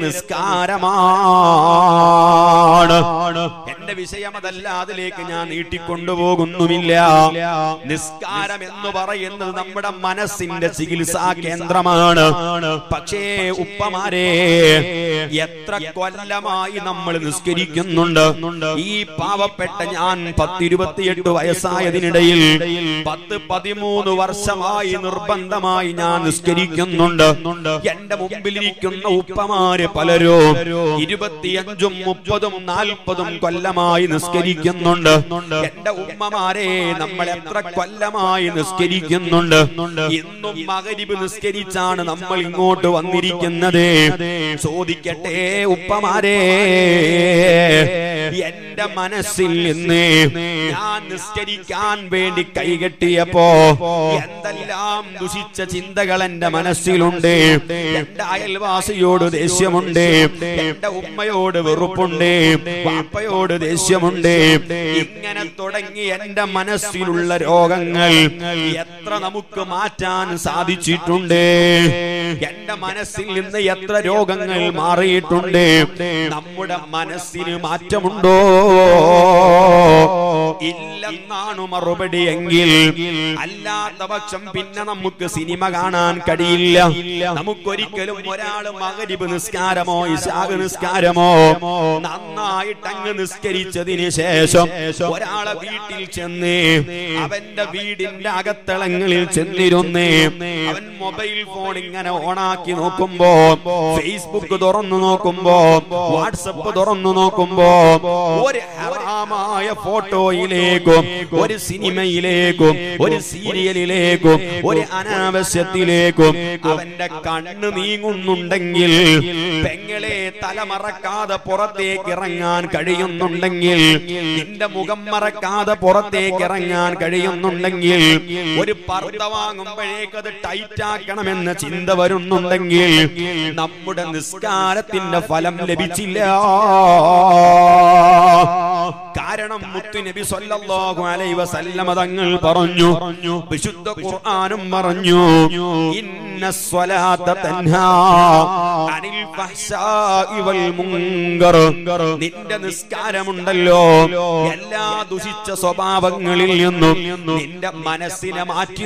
നിസ്കാരമാണ് എന്റെ വിഷയം അതല്ല അതിലേക്ക് ഞാൻ നീട്ടിക്കൊണ്ടുപോകുന്നുമില്ല നിസ്കാരം എന്ന് പറയുന്നത് നമ്മുടെ മനസ്സിന്റെ ചികിത്സാ കേന്ദ്രമാണ് പക്ഷേ ഉപ്പമാരെ എത്ര കൊല്ലമായി നമ്മൾ നിസ്കരിക്കുന്നുണ്ട് ഈ പാവപ്പെട്ട ഞാൻ പത്തിരുപത്തിയെട്ട് വയസ്സായതിനിടയിൽ പത്ത് പതിമൂന്ന് വർഷമായി നിർബന്ധമായി ഞാൻ നിസ്കരിക്കുന്നുണ്ട് എന്റെ മുമ്പിലിരിക്കുന്ന ഉപ്പമാര് പലരും ഇരുപത്തിയഞ്ചും മുപ്പതും നാൽപ്പതും കൊല്ലമായി നിസ്കരിക്കുന്നുണ്ട് എന്റെ ഉമ്മമാരെ നമ്മൾ എത്ര കൊല്ലമായി നിസ്കരിക്കുന്നുണ്ട് ഇന്നും മകരിബ് നിസ്കരിച്ചാണ് നമ്മൾ ഇങ്ങോട്ട് വന്നിരിക്കുന്നത് ചോദിക്കട്ടെ ഉപ്പമാരെ എന്റെ മനസ്സിൽ നിന്ന് ഞാൻ നിസ്കരിക്കാൻ വേണ്ടി കൈകെട്ടിയപ്പോ എന്തെല്ലാം ദുഷിച്ച ചിന്തകൾ എന്റെ മനസ്സിലുണ്ട് എന്റെ അയൽവാസിയോട് ദേഷ്യമുണ്ട് എന്റെ ഉമ്മയോട് വെറുപ്പുണ്ട് വാപ്പയോട് ദേഷ്യമുണ്ട് ഇങ്ങനെ തുടങ്ങി എന്റെ മനസ്സിലുള്ള രോഗങ്ങൾ എത്ര നമുക്ക് മാറ്റാൻ സാധിച്ചിട്ടുണ്ട് എന്റെ മനസ്സിൽ നിന്ന് എത്ര രോഗങ്ങൾ മാറിയിട്ടുണ്ട് നമ്മുടെ മനസ്സിന് മാറ്റമുണ്ടോ ഇല്ലെന്നാണ് മറുപടി എങ്കിൽ അല്ലാത്ത പക്ഷം പിന്നെ നമുക്ക് സിനിമ കാണാൻ കഴിയില്ല നമുക്കൊരിക്കലും ഒരാള് മകരിബ് നിസ്കാരമോ ഇശാഖ് നിസ്കാരമോ നന്നായിട്ട് അങ്ങ് നിസ്കരിച്ചതിന് ശേഷം ഒരാളെ വീട്ടിൽ ചെന്ന് അവന്റെ വീടിന്റെ അകത്തളങ്ങളിൽ ചെന്നിരുന്ന് അവൻ മൊബൈൽ ഫോൺ ഇങ്ങനെ ഓണാക്കി നോക്കുമ്പോ ഫേസ്ബുക്ക് തുറന്നു നോക്കുമ്പോ വാട്സപ്പ് തുറന്നു നോക്കുമ്പോ ഒരു ഹറാമായ ഫോട്ടോയിലേക്കും ഒരു സിനിമയിലേക്കും ഒരു സീരിയലിലേക്കും ഒരു അനാവശ്യത്തിലേക്കും അവന്റെ കണ്ണ് നീങ്ങുന്നുണ്ടെങ്കിൽ പെങ്ങളെ തലമറക്കാതെ പുറത്തേക്ക് ഇറങ്ങാൻ കഴിയുന്നുണ്ടെങ്കിൽ നിന്റെ മുഖം മറക്കാതെ പുറത്തേക്ക് ഇറങ്ങാൻ കഴിയുന്നുണ്ടെങ്കിൽ ഒരു പർദ്ദ വാങ്ങുമ്പോഴേക്ക് അത് ടൈറ്റ് ആക്കണമെന്ന ചിന്ത വരുന്നുണ്ടെങ്കിൽ നമ്മുടെ നിസ്കാരത്തിന്റെ ഫലം ലഭിച്ചില്ല കാരണം മുത്തുനബി സല്ലല്ലാഹു അലൈഹി വസല്ലമ തങ്ങൾ പറഞ്ഞു വിശുദ്ധ ഖുർആനും പറഞ്ഞു ഇന്ന സ്വലാത്ത തൻഹാ അനിൽ ഫഹ്ശാഇ വൽ മുങ്കർ നിന്റെ നിസ്കാരമുണ്ടല്ലോ എല്ലാ ദുഷിച്ച സ്വഭാവങ്ങളിൽ നിന്നും നിന്റെ മനസ്സിനെ മാറ്റി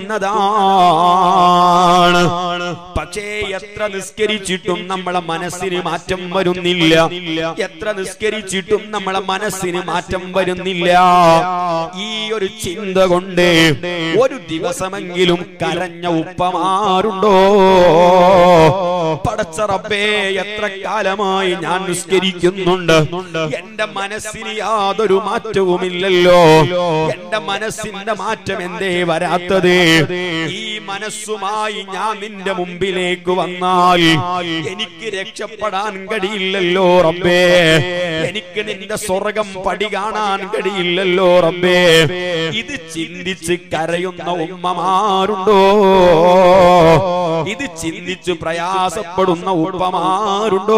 നിർത്തുന്നതാണ് പക്ഷേ എത്ര നിസ്കരിച്ചിട്ടും നമ്മളെ മനസ്സിന് മാറ്റം വരുന്നില്ല എത്ര നിസ്കരിച്ചിട്ടും നമ്മളെ മനസ്സിന് മാറ്റം വരുന്നില്ല ഈ ഒരു ചിന്ത കൊണ്ട് ഒരു ദിവസമെങ്കിലും കരഞ്ഞ ഉപ്പമാരുണ്ടോ പടച്ച റബ്ബേ എത്ര കാലമായി ഞാൻ നിസ്കരിക്കുന്നുണ്ട് എന്റെ മനസ്സിന് യാതൊരു മാറ്റവുമില്ലല്ലോ എന്റെ മനസ്സിന്റെ മാറ്റം എന്തേ വരാത്തത് ഈ മനസ്സുമായി ഞാൻ നിന്റെ മുമ്പിലേക്ക് വന്നാൽ എനിക്ക് രക്ഷപ്പെടാൻ കഴിയില്ലല്ലോ റബ്ബേ എനിക്ക് നിന്റെ സ്വർഗം പടി കാണാൻ കഴിയില്ലല്ലോ റബ്ബേ ഇത് ചിന്തിച്ച് കരയുന്ന ഉമ്മമാരുണ്ടോ ഇത് ചിന്തിച്ച് പ്രയാസപ്പെടുന്ന ഉപ്പമാരുണ്ടോ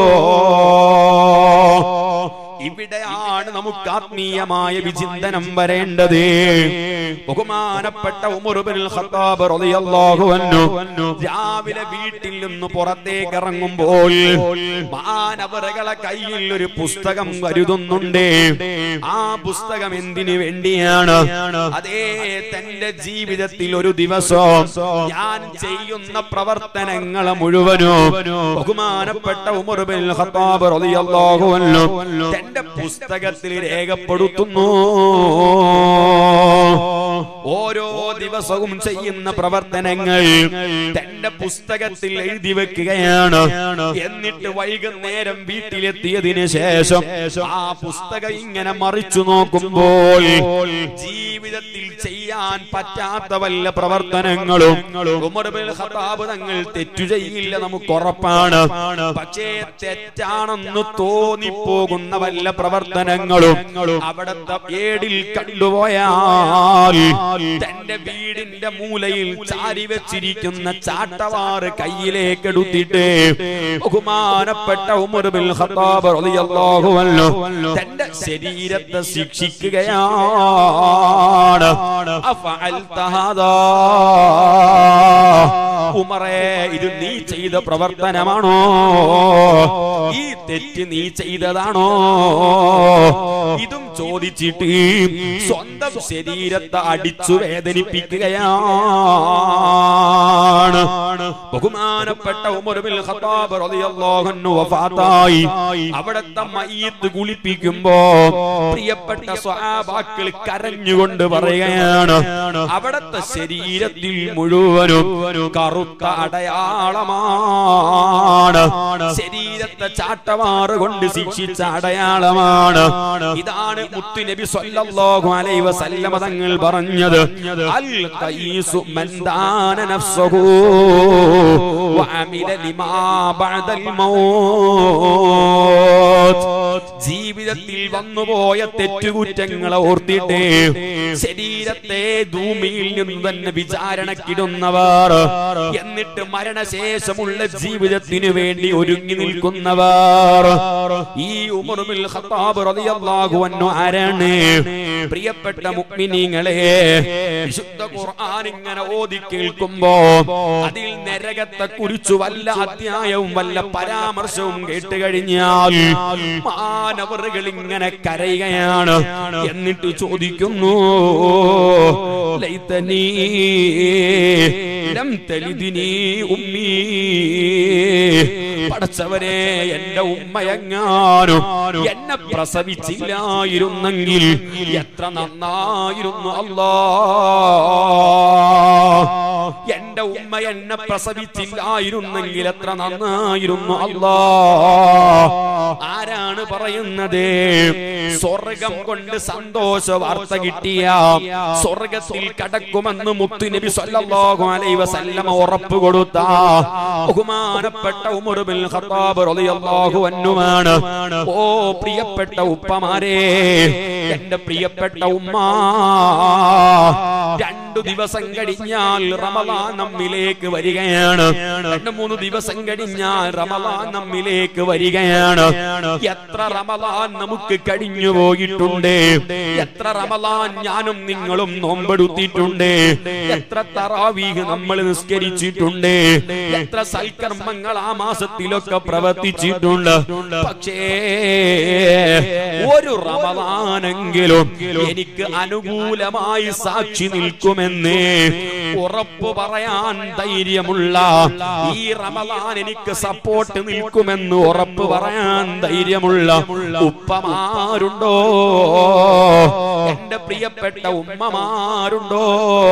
ഇവിടെയാണ് നമുക്ക് ആത്മീയമായ വിചിന്തനം വരേണ്ടത് ബഹുമാനപ്പെട്ട ഉമറുബിൻ ഖത്താബ് റളിയല്ലാഹു അൻഹു രാവിലെ വീട്ടിൽ നിന്ന് പുറത്തേക്ക് ഇറങ്ങുമ്പോൾ മാനവറുകളെ കയ്യിൽ ഒരു പുസ്തകം കരുതുന്നുണ്ട് ആ പുസ്തകം എന്തിനു വേണ്ടിയാണ് അതേ തന്റെ ജീവിതത്തിൽ ഒരു ദിവസം ഞാൻ ചെയ്യുന്ന പ്രവർത്തനങ്ങളെ മുഴുവനും ബഹുമാനപ്പെട്ട ഉമറുബിൻ ഖത്താബ് റളിയല്ലാഹു അൻഹു തന്റെ പുസ്തകത്തിൽ രേഖപ്പെടുത്തുന്നു ഓരോ ദിവസവും ചെയ്യുന്ന പ്രവർത്തനങ്ങൾ തന്റെ പുസ്തകത്തിൽ എഴുതി വെക്കുകയാണ് എന്നിട്ട് വൈകുന്നേരം വീട്ടിലെത്തിയതിനു ശേഷം ആ പുസ്തകം ഇങ്ങനെ മറിച്ചു നോക്കുമ്പോൾ ജീവിതത്തിൽ ചെയ്യാൻ പറ്റാത്ത വല്ല പ്രവർത്തനങ്ങളും ഉമർ ബിൻ ഖത്താബ് തങ്ങൾ തെറ്റു ചെയ്യില്ല നമുക്ക് ഉറപ്പാണ് പക്ഷേ തെറ്റാണെന്ന് തോന്നിപ്പോകുന്ന വല്ല പ്രവർത്തനങ്ങളും അവിടത്തെ ഏടിൽ കണ്ടുപോയാൽ തന്റെ വീടിന്റെ മൂലയിൽ ചാരി വെച്ചിരിക്കുന്ന ചാട്ടവാറ് കയ്യിലേക്ക് എടുത്തിട്ട് ബഹുമാനപ്പെട്ട ഉമർ ബിൻ ഖത്താബ് റളിയല്ലാഹു അൻഹു തന്റെ ശരീരത്തെ ശിക്ഷിക്കുകയാണ് അഫഅൽത ഹാദാ ഉമറേ ഇത് നീ ചെയ്ത പ്രവർത്തനമാണോ ഈ തെറ്റ് നീ ചെയ്തതാണോ ഇതും ചോദിച്ചിട്ട് സ്വന്തം ശരീരത്തെ അടിച്ചു വേദനിപ്പിക്കുകയാണ് ബഹുമാനപ്പെട്ട ഉമർ ബിൻ ഖത്താബ് റളിയല്ലാഹു അൻഹു വഫാത്തായി അവിടത്തെ മയ്യത്ത് കുളിപ്പിക്കുമ്പോ പ്രിയപ്പെട്ട സ്വഹാബാക്കൾ കരഞ്ഞുകൊണ്ട് പറയുകയാണ് അവിടത്തെ ശരീരത്തിൽ മുഴുവനും കറുത്ത അടയാളമാണ് ശരീരത്തെ ചാട്ടവാറ് കൊണ്ട് ശിക്ഷിച്ച അടയാളമാണ് ഇതാണ് മുത്തുനബി സ്വല്ലല്ലാഹു അലൈഹി വസല്ലമ തങ്ങൾ പറഞ്ഞത് അൽ ഖൈസു മൻ ദാന നഫ്സഹു വഅമില ലിമാ ബഅദൽ മൗത്ത് ജീവിതത്തിൽ വന്നുപോയ തെറ്റുകുറ്റങ്ങളെ ഓർത്തിട്ട് ശരീരത്തെ ഭൂമിയിൽ നിന്ന് തന്നെ വിചാരണക്കിടുന്നവർ എന്നിട്ട് മരണശേഷമുള്ള ജീവിതത്തിനു വേണ്ടി ഒരുങ്ങി നിൽക്കുന്നവർ ഈ ഉമറുൽ ഖത്താബ് റളിയല്ലാഹു അൻഹു ആരാണ് പ്രിയപ്പെട്ട മുഅ്മിനീങ്ങളെ വിശുദ്ധ ഖുർആൻ ഇങ്ങനെ ഓതി കേൾക്കുമ്പോ അതിൽ നരകത്തെ കുറിച്ച് വല്ല അധ്യായവും വല്ല പരാമർശവും കേട്ട് കഴിഞ്ഞാൽ മാനവറുകൾ ഇങ്ങനെ കരയുകയാണ് എന്നിട്ട് ചോദിക്കുന്നു ലൈതനീ ലം തലിദിനി ഉമ്മീ പടച്ചവരെ എന്റെ ഉമ്മയെങ്ങാനും എന്നെ പ്രസവിച്ചില്ലായിരുന്നെങ്കിൽ എത്ര നന്നായിരുന്നു അല്ലാ എന്റെ ഉമ്മ എന്നെ പ്രസവിച്ചില്ലായിരുന്നെങ്കിൽ എത്ര നന്നായിരുന്നു അല്ലാ ആരാണ് പറയുന്നത് സ്വർഗം കൊണ്ട് സന്തോഷ വാർത്ത കിട്ടിയ സ്വർഗത്തിൽ കടക്കുമെന്ന് മുത്തുനബി സല്ലല്ലാഹു അലൈഹി വസല്ലമ ഉറപ്പ് കൊടുത്ത ബഹുമാനപ്പെട്ട ഉമർ ബിൻ ഖത്താബ് റളിയല്ലാഹു അൻഹുമാണ് ഓ പ്രിയപ്പെട്ട ഉപ്പമാരെ എന്റെ പ്രിയപ്പെട്ട ഉമ്മ രണ്ടു ദിവസം കഴിഞ്ഞാൽ റമദാൻ നമ്മിലേക്ക് വരികയാണ് രണ്ട് മൂന്ന് ദിവസം കഴിഞ്ഞാൽ റമദാൻ നമ്മിലേക്ക് വരികയാണ് എത്ര റമദാൻ നമുക്ക് കഴിഞ്ഞു പോയിട്ടുണ്ട് എത്ര റമദാൻ ഞാനും നിങ്ങളും നോമ്പെടുത്തിട്ടുണ്ട് എത്ര തറാവീഹ് നമ്മൾ നിസ്കരിച്ചിട്ടുണ്ട് എത്ര സൽക്കർമ്മങ്ങൾ ആ മാസത്തിലൊക്കെ പ്രവർത്തിച്ചിട്ടുണ്ട് പക്ഷേ ഒരു റമദാനെങ്കിലും എനിക്ക് അനുകൂലമായി സാക്ഷി നിൽക്കുമെന്ന് ഉറപ്പ് പറയാൻ ധൈര്യമുള്ള ഈ റമദാൻ എനിക്ക് സപ്പോർട്ട് നിൽക്കുമെന്ന് ഉറപ്പ് പറയാൻ ധൈര്യമുള്ള ഉപ്പമാരുണ്ടോ എന്റെ പ്രിയപ്പെട്ട ഉമ്മമാരുണ്ടോ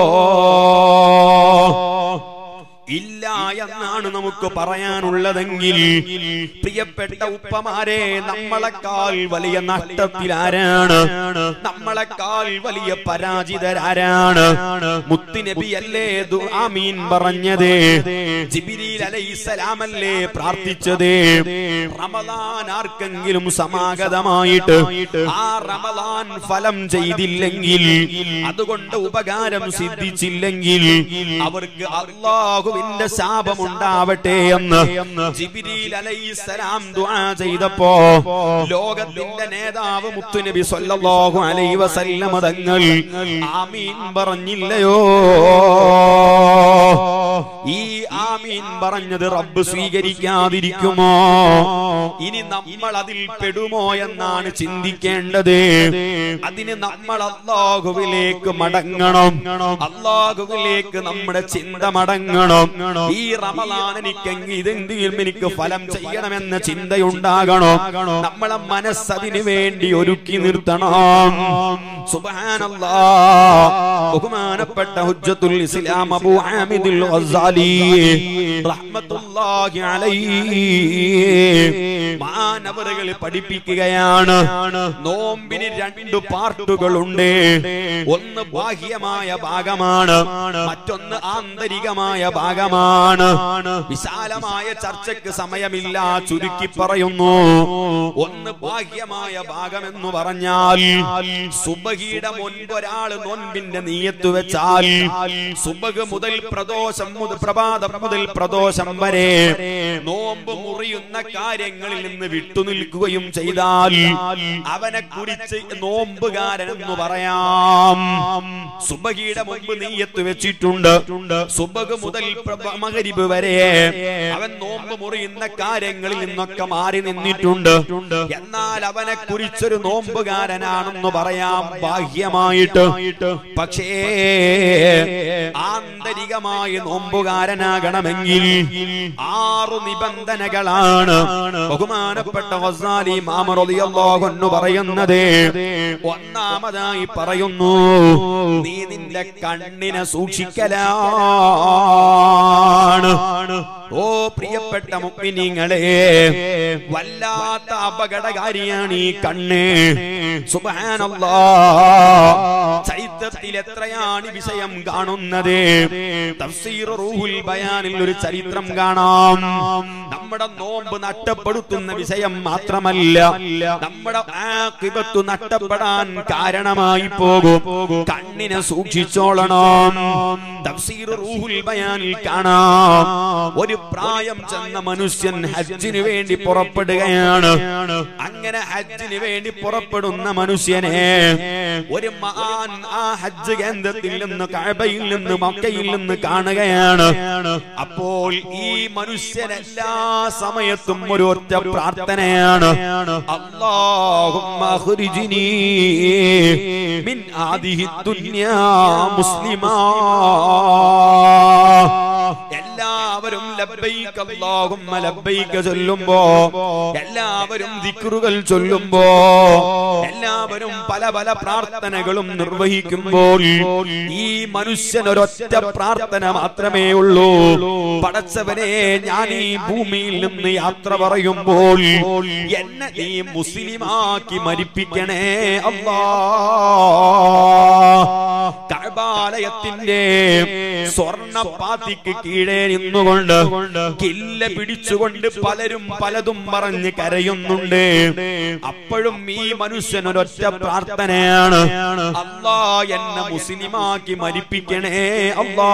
ഇല്ല എന്നാണ് നമുക്ക് പറയാനുള്ളതെങ്കിൽ പ്രിയപ്പെട്ട ഉപ്പമാരെ നമ്മളെക്കാൾ വലിയ നഷ്ടത്തിൽ ആരാണ് നമ്മളെക്കാൾ വലിയ പരാജിതരാരാണ് മുത്തുനബി അല്ലേ ആമീൻ പറഞ്ഞത് ജിബിരിൽ അലൈസലാമല്ലേ പ്രാർത്ഥിച്ചത് റമദാൻ ആർക്കെങ്കിലും സമാഗതമായിട്ട് ആ റമദാൻ ഫലം ചെയ്തില്ലെങ്കിൽ അതുകൊണ്ട് ഉപകാരം സിദ്ധിച്ചില്ലെങ്കിൽ അവർക്ക് അള്ളാഹുവിന്റെ ശാപം ഉണ്ടാവട്ടെ എന്ന് ജിബിരിൽ അലൈസലാം ദുആ ചെയ്തപ്പോ ലോകത്തിന്റെ നേതാവ് മുത്തുനബി സല്ലല്ലാഹു അലൈഹി വസല്ലമ തങ്ങൾ ആമീൻ പറഞ്ഞില്ലയോ ഈ ആമീൻ പറഞ്ഞത് റബ്ബ് സ്വീകരിക്കാതിരിക്കുമോ ഇനി നമ്മൾ അതിൽ പെടുമോ എന്നാണ് ചിന്തിക്കേണ്ടത് അതിന് നമ്മൾ അള്ളാഹുവിലേക്ക് മടങ്ങണം അള്ളാഹുവിലേക്ക് നമ്മുടെ ചിന്ത മടങ്ങണം ഈ റമദാൻ എനിക്കെങ്കിൽ ഇതെന്തെങ്കിലും എനിക്ക് ഫലം ചെയ്യണമെന്ന ചിന്തയുണ്ടാകണം നമ്മളെ മനസ്സതിനു വേണ്ടി ഒരുക്കി നിർത്തണം സുബ്ഹാനല്ലാ ബഹുമാനപ്പെട്ട ഹുജ്ജത്തുൽ ഇസ്ലാം അബൂ ഹാമിദുൽ ഗസാലി റഹ്മത്തുള്ളാഹി അലൈഹി മാനവറുകൾ പഠിപ്പിക്കുകയാണ് നോമ്പിന് രണ്ട് പാർട്ടുകളുണ്ട് ഒന്ന് ബാഹ്യമായ ഭാഗമാണ് മറ്റൊന്ന് ആന്തരികമായ ഭാഗമാണ് വിശാലമായ ചർച്ചയ്ക്ക് സമയമില്ല ചുരുക്കി പറയുന്നു ഒന്ന് ബാഹ്യമായ ഭാഗം എന്ന് പറഞ്ഞാൽ സുബഹിയുടെ മുൻപ് ഒരാൾ നോൻപിന്റെ നീയത്ത് വെച്ചാൽ സുബഹ് മുതൽ പ്രദോഷം മുതൽ പ്രഭാതം മുതൽ പ്രദോഷം വരെ നോമ്പ് മുറിയുന്ന കാര്യങ്ങളിൽ നിന്ന് വിട്ടുനിൽക്കുകയും ചെയ്താൽ അവനെ കുറിച്ച് നോമ്പുകാരൻ എന്ന് പറയാം സുബഹിയുടെ മുമ്പ് നീയത്ത് വെച്ചിട്ടുണ്ട് സുബഹ് മുതൽ പ്രഭ- മഗ്രിബ് വരെ അവൻ നോമ്പ് മുറിയുന്ന കാര്യങ്ങളിൽ നിന്നൊക്കെ മാറി നിന്നിട്ടുണ്ട് എന്നാൽ അവനെ കുറിച്ചൊരു നോമ്പുകാരനാണെന്ന് പറയാം ബാഹ്യമായിട്ട് പക്ഷേ ആന്തരികമായി നോമ്പുകാരനാകണമെങ്കിൽ ആറു നിബന്ധനകളാണ് ബഹുമാനപ്പെട്ട വസാലി മാമറിയല്ലാഹു പറയുന്നത് ഒന്നാമതായി പറയുന്നു നീ നിന്റെ കണ്ണിനെ സൂക്ഷിക്കലാണ് ഓ പ്രിയപ്പെട്ട മുപ്പിനിങ്ങളെ വല്ലാത്ത അപകടകാരിയാണ് ഈ കണ്ണ് സുബാനല്ലാ ചരിത്രത്തിൽ എത്രയാണ് ഈ വിഷയം കാണുന്നത് തഫ്സീർ റൂഹുൽ ബയാനിൽ ഒരു ചരിത്രം കാണാം നമ്മുടെ നോമ്പ് നഷ്ടപ്പെടുത്തുന്ന വിഷയം മാത്രമല്ല നമ്മുടെ ആഖിബത്ത് നഷ്ടപ്പെടാൻ കാരണമായി പോകും കണ്ണിനെ സൂക്ഷിച്ചോളണം തഫ്സീർ റൂഹുൽ ബയാനിൽ കാണാം ഒരു പ്രായം ചെന്ന മനുഷ്യൻ ഹജ്ജിന് വേണ്ടി പുറപ്പെടുകയാണ് അങ്ങനെ ഹജ്ജിന് വേണ്ടി പുറപ്പെടുന്ന മനുഷ്യനെ ഒരു മഹാൻ ആ ഹജ്ജ് കേന്ദ്രത്തിൽ നിന്ന് കഴബയിൽ നിന്ന് മക്കയിൽ നിന്ന് കാണുകയാണ് അപ്പോൾ ഈ മനുഷ്യൻ എല്ലാ സമയത്തും ഒരു ഒറ്റ പ്രാർത്ഥനയാണ് അല്ലാഹുമ്മ അഖ്രിജ്നി മിൻ ആദിഹി ദുനിയാ മുസ്ലിമാ എല്ലാവരും ലബ്ബൈക അല്ലാഹുമ്മ ലബ്ബൈക ചൊല്ലുമ്പോ എല്ലാവരും ദിക്റുകൾ ചൊല്ലുമ്പോ എല്ലാവരും പല പല പ്രാർത്ഥനകളും നിർവഹിക്കുമ്പോൾ ഈ മനുഷ്യൻ ഒരൊറ്റ പ്രാർത്ഥന മാത്രമേ ഉള്ളൂ പടച്ചവനെ ഞാൻ ഈ ഭൂമിയിൽ നിന്ന് യാത്ര പറയുമ്പോൾ എന്നെ നീ മുസ്ലിമാക്കി മരിപ്പിക്കണേ അല്ലാ കഅബാലയത്തിന്റെ സ്വർണ്ണ പാത്തിക്ക് കീഴേ നിന്നുകൊണ്ട് കില്ല പിടിച്ചുകൊണ്ട് പലരും പലതും പറഞ്ഞ് കരയുന്നുണ്ട് അപ്പോഴും ഈ മനുഷ്യൻ ഒരൊറ്റ പ്രാർത്ഥനയാണ് അല്ലാ എന്നെ മുസ്ലിമാക്കി മരിപ്പിക്കണേ അല്ലാ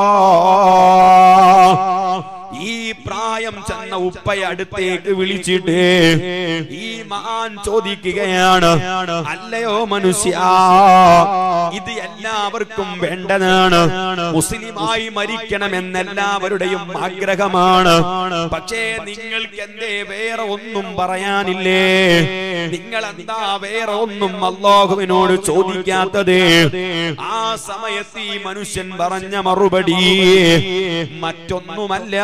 ഈ പ്രായം ചെന്ന ഉപ്പയെ അടുത്തേക്ക് വിളിച്ചിട്ട് ഈ മഹാൻ ചോദിക്കുകയാണ് അല്ലയോ മനുഷ്യ ഇത് എല്ലാവർക്കും വേണ്ടതാണ് മുസ്ലിമായി മരിക്കണമെന്ന് എല്ലാവരുടെയും ആഗ്രഹമാണ് പക്ഷേ നിങ്ങൾക്ക് എന്തേ വേറെ ഒന്നും പറയാനില്ലേ നിങ്ങൾ എന്താ വേറെ ഒന്നും അള്ളാഹുവിനോട് ചോദിക്കാത്തത് ആ സമയത്ത് ഈ മനുഷ്യൻ പറഞ്ഞ മറുപടി മറ്റൊന്നുമല്ല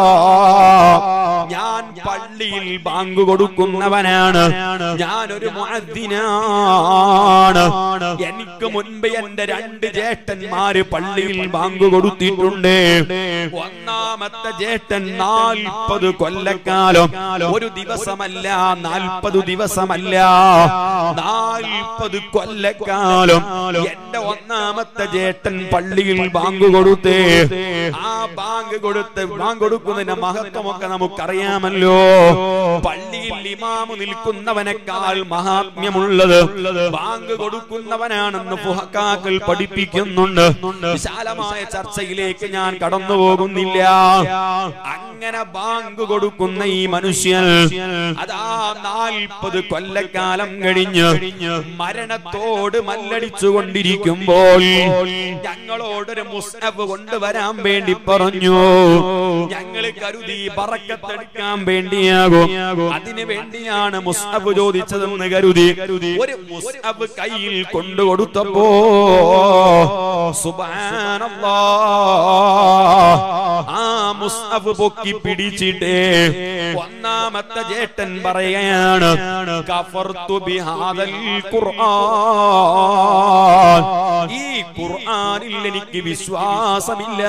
ഞാൻ പള്ളിയിൽ ബാങ്ക് കൊടുക്കുന്നവനാണ് ഞാനൊരു മുഅദ്ദിനാണ് എനിക്ക് മുൻപ് എന്റെ രണ്ട് ജ്യേഷ്ഠന്മാര് പള്ളിയിൽ ബാങ്ക് കൊടുത്തിട്ടുണ്ട് ഒന്നാമത്തെ ജ്യേഷ്ഠൻ നാൽപ്പത് കൊല്ലക്കാലം ഒരു ദിവസമല്ല നാൽപ്പത് ദിവസമല്ല നാൽപ്പത് കൊല്ലക്കാലം എന്റെ ഒന്നാമത്തെ ജ്യേഷ്ഠൻ പള്ളിയിൽ ബാങ്ക് കൊടുത്ത് ആ ബാങ്ക് കൊടുത്ത് ബാങ്ക് കൊടുക്കുന്നതിന്റെ മഹത്വമൊക്കെ നമുക്കറിയാമല്ലോ പള്ളിയിൽ ഇമാമ് നിൽക്കുന്നവനേക്കാൾ മഹാത്മ്യമുള്ളത് ബാങ്ക് കൊടുക്കുന്നവനാണെന്ന് ഫുഹക്കാക്കൾ പഠിപ്പിക്കുന്നുണ്ട് വിശാലമായ ചർച്ചയിലേക്ക് ഞാൻ കടന്നു പോകുന്നില്ല അങ്ങനെ ബാങ്ക് കൊടുക്കുന്ന ഈ മനുഷ്യൻ അതാ നാൽപ്പത് കൊല്ലക്കാലം കഴിഞ്ഞ് മരണത്തോട് മല്ലടിച്ചു കൊണ്ടിരിക്കുമ്പോൾ ഞങ്ങളോടൊരു മുസ്നബ് കൊണ്ടുവരാൻ വേണ്ടി പറഞ്ഞു ഞങ്ങൾ കരുതി പറക്കത്തെടുക്കാൻ വേണ്ടിയാകും അതിനു വേണ്ടിയാണ് മുസ്നബ് ചോദിച്ചതെന്ന് കരുതി ഒരു മുസ്നബ് കയ്യിൽ കൊണ്ടുകൊടുത്തപ്പോ സുബ്ഹാനല്ലാഹ് ആ മുസ്അഫ് പൊക്കി പിടിച്ചിട്ട് ഒന്നാമത്തെ ജേട്ടൻ പറയുകയാണ് കഫർതു ബിഹാദൽ ഖുർആൻ ഈ ഖുർആനിൽ എനിക്ക് വിശ്വാസമില്ല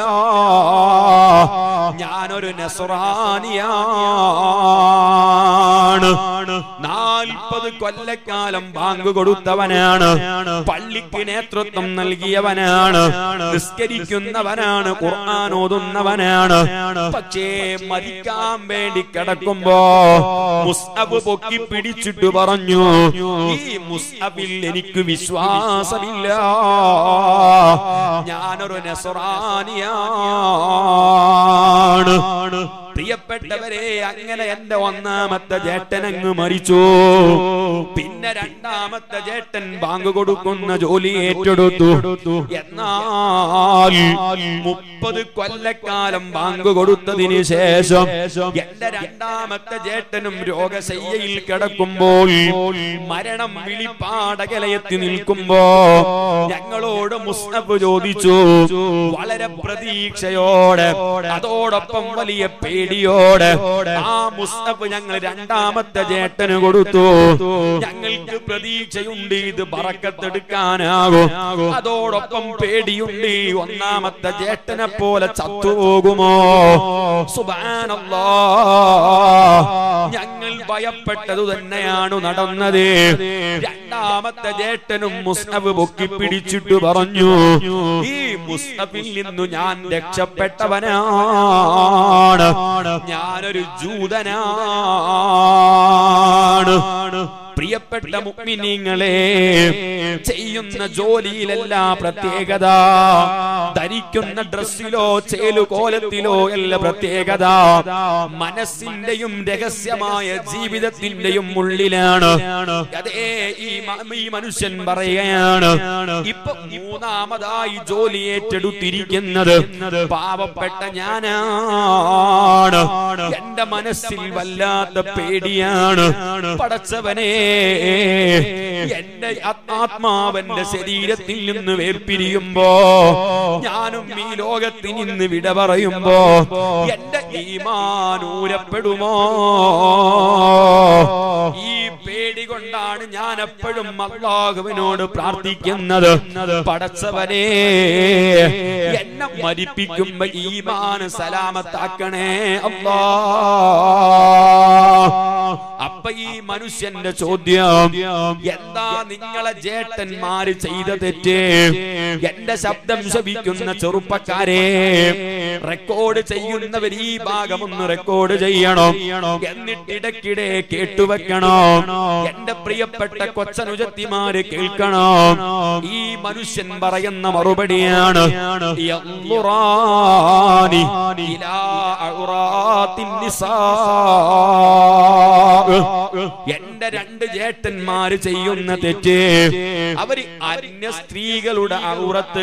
ഞാനൊരു നസ്രാനിയാണ് നാൽപ്പത് കൊല്ലക്കാലം ബാങ്ക് കൊടുത്തവനാണ് പള്ളിക്ക് നേതൃത്വം നൽകിയവനാണ് നിസ്കരിക്കുന്നവനാണ് ഖുർആൻ ഓതുന്നവനാണ് പക്ഷേ മരിക്കാൻ വേണ്ടി കിടക്കുമ്പോ മുസ്അബ് പൊക്കി പിടിച്ചിട്ട് പറഞ്ഞു ഈ മുസ്അബിൽ എനിക്ക് വിശ്വാസമില്ല ഞാനൊരു നസ്രാനിയാണ് പ്രിയപ്പെട്ടവരെ അങ്ങനെ എന്റെ ഒന്നാമത്തെ ജേട്ടൻ അങ്ങ് മരിച്ചു പിന്നെ രണ്ടാമത്തെ ജേട്ടൻ ബാങ്ക് കൊടുക്കുന്ന ജോലി ഏറ്റെടുത്തു എന്നാൽ മുപ്പത് കൊല്ലക്കാലം ബാങ്ക് കൊടുത്തതിന് ശേഷം എന്റെ രണ്ടാമത്തെ ജേട്ടനും രോഗശയ്യയിൽ കിടക്കുമ്പോൾ മരണം വിളിപ്പാടകലയെത്തി നിൽക്കുമ്പോ ഞങ്ങളോട് മുസ്തഫ് ചോദിച്ചു വളരെ പ്രതീക്ഷയോടെ അതോടൊപ്പം വലിയ പേടിയോടെ ആ മുസ്തഫ് ഞങ്ങൾ രണ്ടാമത്തെ ജേട്ടന് കൊടുത്തു ഞങ്ങൾക്ക് പ്രതീക്ഷയുണ്ട് ഇത് ബറക്കത്തെടുക്കാനാകും അതോടൊപ്പം പേടിയുണ്ട് ഈ ഒന്നാമത്തെ ജേട്ടനെ പോലെ ചത്തുപോകുമോ സുബാനല്ലാ ഞങ്ങൾ ഭയപ്പെട്ടതു തന്നെയാണ് നടന്നത് രണ്ടാമത്തെ ജേട്ടനും മുസ്തഫ് പൊക്കി പിടിച്ചിട്ട് പറഞ്ഞു ഈ മുസ്തഫിൽ നിന്നു ഞാൻ രക്ഷപ്പെട്ടവനാണ് ഞാനൊരു ജൂതനാണ് പ്രിയപ്പെട്ട മുഗ്മിനീങ്ങളെ ചെയ്യുന്ന ജോലിയിലല്ല പ്രത്യേകത ധരിക്കുന്ന ഡ്രസ്സിലോ ചേലുകോലത്തിലോ അല്ല പ്രത്യേകത മനസ്സിന്റെയും രഹസ്യമായ ജീവിതത്തിന്റെയും ഉള്ളിലാണ് അതേ ഈ മ- ഈ മനുഷ്യൻ പറയുകയാണ് ഇപ്പൊ മൂന്നാമതായി ജോലി ഏറ്റെടുത്തിരിക്കുന്നത് പാവപ്പെട്ട ഞാനാണ് എന്റെ മനസ്സിൽ വല്ലാത്ത പേടിയാണ് പടച്ചവനെ എന്റെ ആത്മാവന്റെ ശരീരത്തിൽ നിന്ന് വേർപിരിയുമ്പോ ഞാനും ഈ ലോകത്തിൽ നിന്ന് വിട പറയുമ്പോ എന്റെ ഈമാനൂരപ്പെടുമോ ഈ പേടി കൊണ്ടാണ് ഞാൻ എപ്പോഴും അള്ളാഹുവിനോട് പ്രാർത്ഥിക്കുന്നത് പടച്ചവനെ എന്നെ മരിപ്പിക്കുമ്പോ ഈമാൻ സലാമത്താക്കണേ അല്ലാ അപ്പൊ ഈ മനുഷ്യന്റെ ചോദ്യം എന്താ നിങ്ങളെ ജേട്ടന്മാര് ചെയ്ത തെറ്റ് എന്റെ ശബ്ദം ശപിക്കുന്ന ചെറുപ്പക്കാരെ റെക്കോർഡ് ചെയ്യുന്നവർ ഈ ഭാഗം ഒന്ന് റെക്കോർഡ് ചെയ്യണം എന്നിട്ട് ഇടയ്ക്കിടെ കേട്ടുവെക്കണം എന്റെ പ്രിയപ്പെട്ട കൊച്ചനുജത്തിമാര് കേൾക്കണം ഈ മനുഷ്യൻ പറയുന്ന മറുപടിയാണ് യൻളുറാനി ഇലാ ഔറാത്തിൻ നിസാ എന്റെ രണ്ട് ജേട്ടന്മാര് ചെയ്യുന്ന തെറ്റ് അവര് അന്യ സ്ത്രീകളുടെ ഔറത്ത്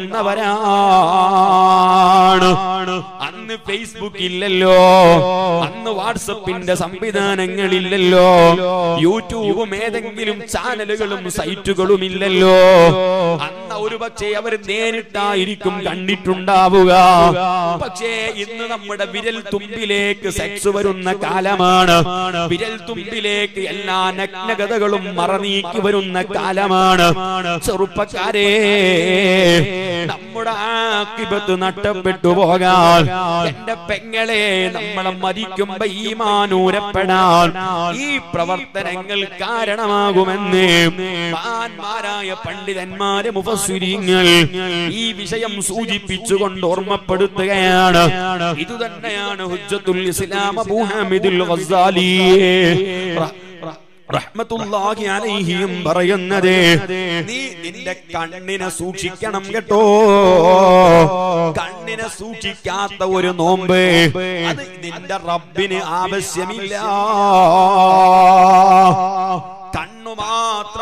കാണുന്നവരാണ് അന്ന് ഫേസ്ബുക്ക് ഇല്ലല്ലോ അന്ന് വാട്സപ്പിന്റെ സംവിധാനങ്ങളില്ലല്ലോ യൂട്യൂബും ഏതെങ്കിലും ചാനലുകളും സൈറ്റുകളും ഇല്ലല്ലോ അന്ന് ഒരു പക്ഷേ അവർ നേരിട്ടായിരിക്കും കണ്ടിട്ടുണ്ടാവുക പക്ഷേ ഇന്ന് നമ്മുടെ വിരൽ തുമ്പിലേക്ക് സെക്സ് വരുന്ന കാലമാണ് വിരൽ തുമ്പിലേക്ക് എല്ലാ നഗ്നകഥകളും മറനീക്കി വരുന്ന കാലമാണ് ചെറുപ്പക്കാരെ നമ്മുടെ ആക്കിബത്ത് നഷ്ടപ്പെട്ടു പോകാൻ എന്റെ പെങ്ങളെ നമ്മളെ മരിക്കുമ്പോ ഈ മാനൂരപ്പെടാൻ ഈ പ്രവർത്തനങ്ങൾ കാരണമാകുമെന്ന് മഹാന്മാരായ പണ്ഡിതന്മാരെ മുഫസ്സുരിങ്ങൾ ഈ വിഷയം സൂചിപ്പിച്ചുകൊണ്ട് ഓർമ്മപ്പെടുത്തുകയാണ് ഇത് തന്നെയാണ് ഹുജ്ജത്തുൽ ഇസ്ലാം അബൂ ഹാമിദുൽ ഗസ്സാലി റ- റ- റഹ്മത്തുള്ളാഹി അലൈഹിയും പറയുന്നത് നീ നിന്റെ കണ്ണിനെ സൂക്ഷിക്കണം കേട്ടോ കണ്ണിനെ സൂക്ഷിക്കാത്ത ഒരു നോമ്പ് അത് നിന്റെ റബ്ബിന് ആവശ്യമില്ല കണ്ണു മാത്രം പറഞ്ഞ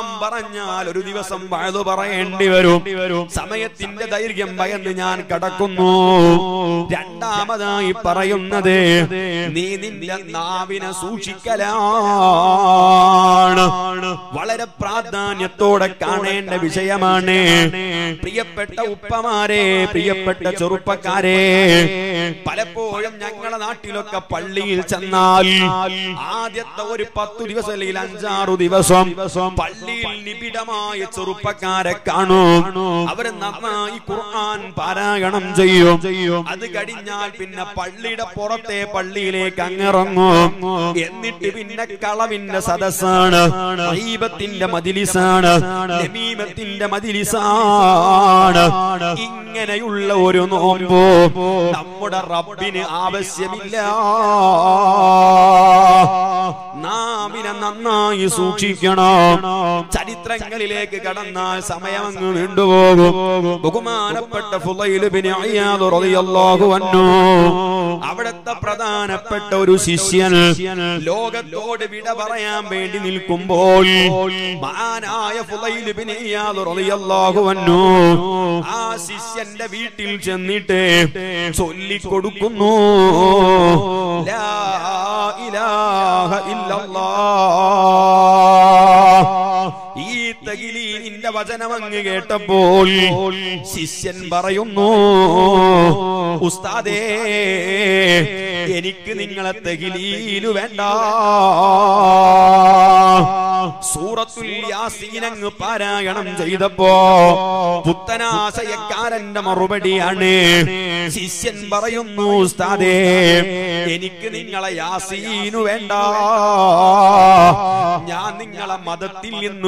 പറഞ്ഞാൽ ഒരു ദിവസം വഴുതു പറയേണ്ടി വരും സമയത്തിന്റെ ദൈർഘ്യം ഭയന്ന് ഞാൻ കടക്കുന്നു രണ്ടാമതായി പറയുന്നത് നീ നിന്റെ നാവിനെ സൂക്ഷിക്കലാണ് വളരെ പ്രാധാന്യത്തോടെ കാണേണ്ട വിഷയമാണ് പ്രിയപ്പെട്ട ഉപ്പമാരെ പ്രിയപ്പെട്ട ചെറുപ്പക്കാരെ പലപ്പോഴും ഞങ്ങളെ നാട്ടിലൊക്കെ പള്ളിയിൽ ചെന്നാൽ ആദ്യത്തെ ഒരു പത്തു ദിവസം അല്ലെങ്കിൽ അഞ്ചാറു ദിവസം പള്ളിയിൽ നിബിഡമായ ചെറുപ്പക്കാരെ കാണും അവർ നന്നായി ഖുർആൻ പാരായണം ചെയ്യും അത് കഴിഞ്ഞാൽ പിന്നെ പള്ളിയുടെ പുറത്തെ പള്ളിയിലേക്ക് അങ്ങിറങ്ങും എന്നിട്ട് പിന്നെ കളവിന്റെ സദസ്സാണ് ദൈവത്തിന്റെ മതിലിസാണ് നമീമത്തിന്റെ മതിലിസാണ് ഇങ്ങനെയുള്ള ഒരു നോമ്പോ നമ്മുടെ റബ്ബിന് ആവശ്യമില്ല നാമിനെ നന്നായി സൂക്ഷിക്കണം ചരിത്രങ്ങളിലേക്ക് കടന്നാൽ സമയം അങ്ങ് നീണ്ടുപോകും ബഹുമാനപ്പെട്ട ഫുളൈൽ ബിൻ അയ്യാദ് റളിയല്ലാഹു അൻഹു അവിടുത്തെ പ്രധാനപ്പെട്ട ഒരു ശിഷ്യൻ ലോകത്തോട് വിട പറയാൻ വേണ്ടി നിൽക്കുമ്പോൾ മഹാനായ ഫുളൈൽ ബിൻ അയ്യാദ് റളിയല്ലാഹു അൻഹു ആ ശിഷ്യന്റെ വീട്ടിൽ ചെന്നിട്ട് ചൊല്ലിക്കൊടുക്കുന്നു ലാ ഇലാഹ ഇല്ലല്ലാഹ് ഈ തകിലീനിന്റെ വചനം അങ്ങ് കേട്ടപ്പോൾ ശിഷ്യൻ പറയുന്നു ഉസ്താദേ എനിക്ക് നിങ്ങളെ തകിലീലു വേണ്ട സൂറത്തുൽ യാസീൻ അങ്ങ് പാരായണം ചെയ്തപ്പോ പുത്തനാശയക്കാരന്റെ മറുപടിയാണ് ശിഷ്യൻ പറയുന്നു ഉസ്താദേ എനിക്ക് നിങ്ങളെ യാസീനു വേണ്ട ഞാൻ നിങ്ങളെ മതത്തിൽ നിന്നു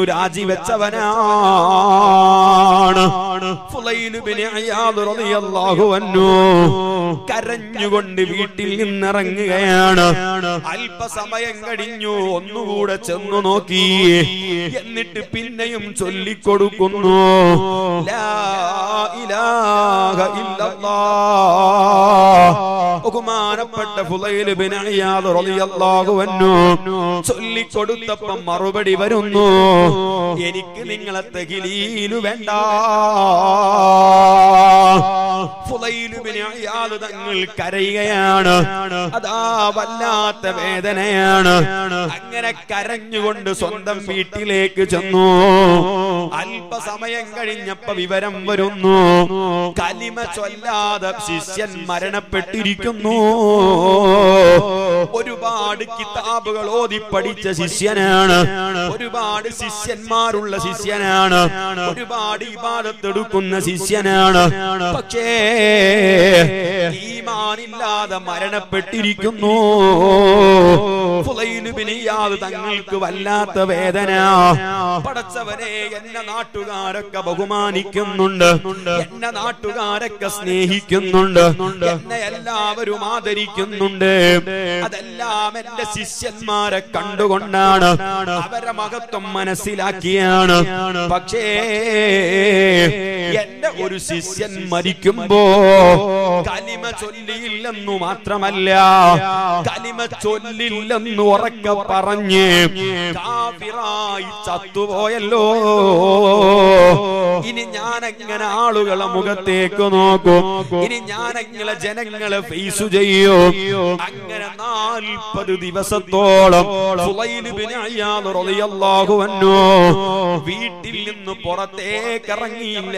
രാജിവെച്ചവനാണ് ഫുളൈൽ ബിൻ അയ്യാദ് റളിയല്ലാഹു അൻഹു കരഞ്ഞുകൊണ്ട് വീട്ടിൽ നിന്നിറങ്ങുകയാണ് അല്പസമയം കഴിഞ്ഞു ഒന്നുകൂടെ ചെന്നു നോക്കി എന്നിട്ട് പിന്നെയും ചൊല്ലിക്കൊടുക്കുന്നു ലാ ഇലാഹ ഇല്ലല്ലാഹ് ബഹുമാനപ്പെട്ട ഫുളൈൽ ബിൻ അയ്യാദ് റളിയല്ലാഹു അൻഹു ചൊല്ലിക്കൊടുത്തപ്പം മറുപടി വരുന്നു എനിക്ക് നിങ്ങളെ തകിലീലു വേണ്ട ഫുളൈൽ ബിൻ അയ്യാദ് തങ്ങൾ കരയുകയാണ് അതാ വല്ലാത്ത വേദനയാണ് അങ്ങനെ കരഞ്ഞുകൊണ്ട് സ്വന്തം വീട്ടിലേക്ക് ചെന്നു അല്പസമയം കഴിഞ്ഞപ്പോ വിവരം വരുന്നു കലിമ ചൊല്ലാതെ ശിഷ്യൻ മരണപ്പെട്ടിരിക്കുന്നു ഒരുപാട് കിതാബുകൾ ഓതി പഠിച്ച ശിഷ്യനാണ് ഒരുപാട് ശിഷ്യന്മാരുള്ള ശിഷ്യനാണ് ഒരുപാട് ഇബാദത്തെടുക്കുന്ന ശിഷ്യനാണ് പക്ഷേ ഈമാനില്ലാതെ മരണപ്പെട്ടിരിക്കുന്നു ഫുളൈൽ ബിൻ ഇയാദ് തങ്ങൾക്ക് വല്ലാത്ത വേദന പടച്ചവനെ എന്നെ നാട്ടുകാരൊക്കെ ബഹുമാനിക്കുന്നുണ്ട് എന്നെ നാട്ടുകാരൊക്കെ സ്നേഹിക്കുന്നുണ്ട് എന്നെ എല്ലാവരും ആദരിക്കുന്നുണ്ട് അതെല്ലാം എന്റെ ശിഷ്യന്മാരെ കണ്ടുകൊണ്ടാണ് അവരെ മഹത്വം മനസ്സിലാക്കിയാണ് പക്ഷേ എന്റെ ഒരു ശിഷ്യൻ മരിക്കുമ്പോ കലിമ ചൊല്ലിയില്ലെന്നു മാത്രമല്ല കലിമ ചൊല്ലില്ലെന്ന് ഉറക്കെ പറഞ്ഞ് കാഫിറായി ചത്തുപോയല്ലോ ഇനി ഞാൻ എങ്ങനെ ആളുകളെ മുഖത്തേക്ക് നോക്കും ഇനി ഞാൻ എങ്ങനെ ജനങ്ങളെ ഫേസ് ചെയ്യും അങ്ങനെ നാൽപ്പത് ദിവസത്തോളം ഫുളൈൽ ബിൻ അയ്യാദ് റളിയല്ലാഹു അൻഹു വീട്ടിൽ നിന്ന് പുറത്തേക്ക് ഇറങ്ങിയില്ല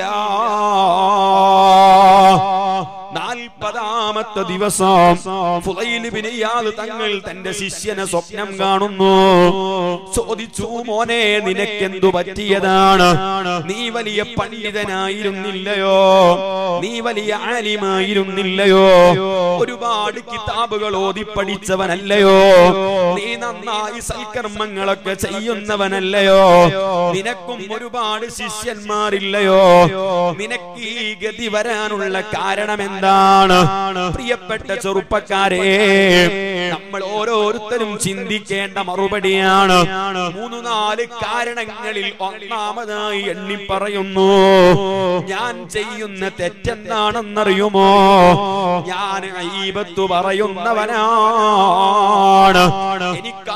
നാൽപ്പതാമത്തെ ദിവസം ഫുളൈൽ ബിൻ ഇയാദ് തങ്ങൾ തന്റെ ശിഷ്യനെ സ്വപ്നം കാണുന്നു ചോദിച്ചു മോനെ നിനക്കെന്തു പറ്റിയതാണ് നീ വലിയ പണ്ഡിതനായിരുന്നില്ലയോ നീ വലിയ ആലിമായിരുന്നില്ലയോ ഒരുപാട് കിതാബുകൾ ഓതി പഠിച്ചവനല്ലയോ നീ നന്നായി സൽക്കർമ്മങ്ങളൊക്കെ ചെയ്യുന്നവനല്ലയോ നിനക്കും ഒരുപാട് ശിഷ്യന്മാരില്ലയോ നിനക്ക് ഈ ഗതി വരാനുള്ള കാരണം എന്താണ് പ്രിയപ്പെട്ട ചെറുപ്പക്കാരെ നമ്മൾ ഓരോരുത്തരും ചിന്തിക്കേണ്ട മറുപടിയാണ് മൂന്ന് നാല് കാരണങ്ങളിൽ ഒന്നാമതായി എണ്ണി പറയുന്നു ഞാൻ ചെയ്യുന്ന തെറ്റെന്താണെന്നറിയുമോ ഞാൻ ഈപത്തു പറയുന്നവനാണ് എനിക്ക്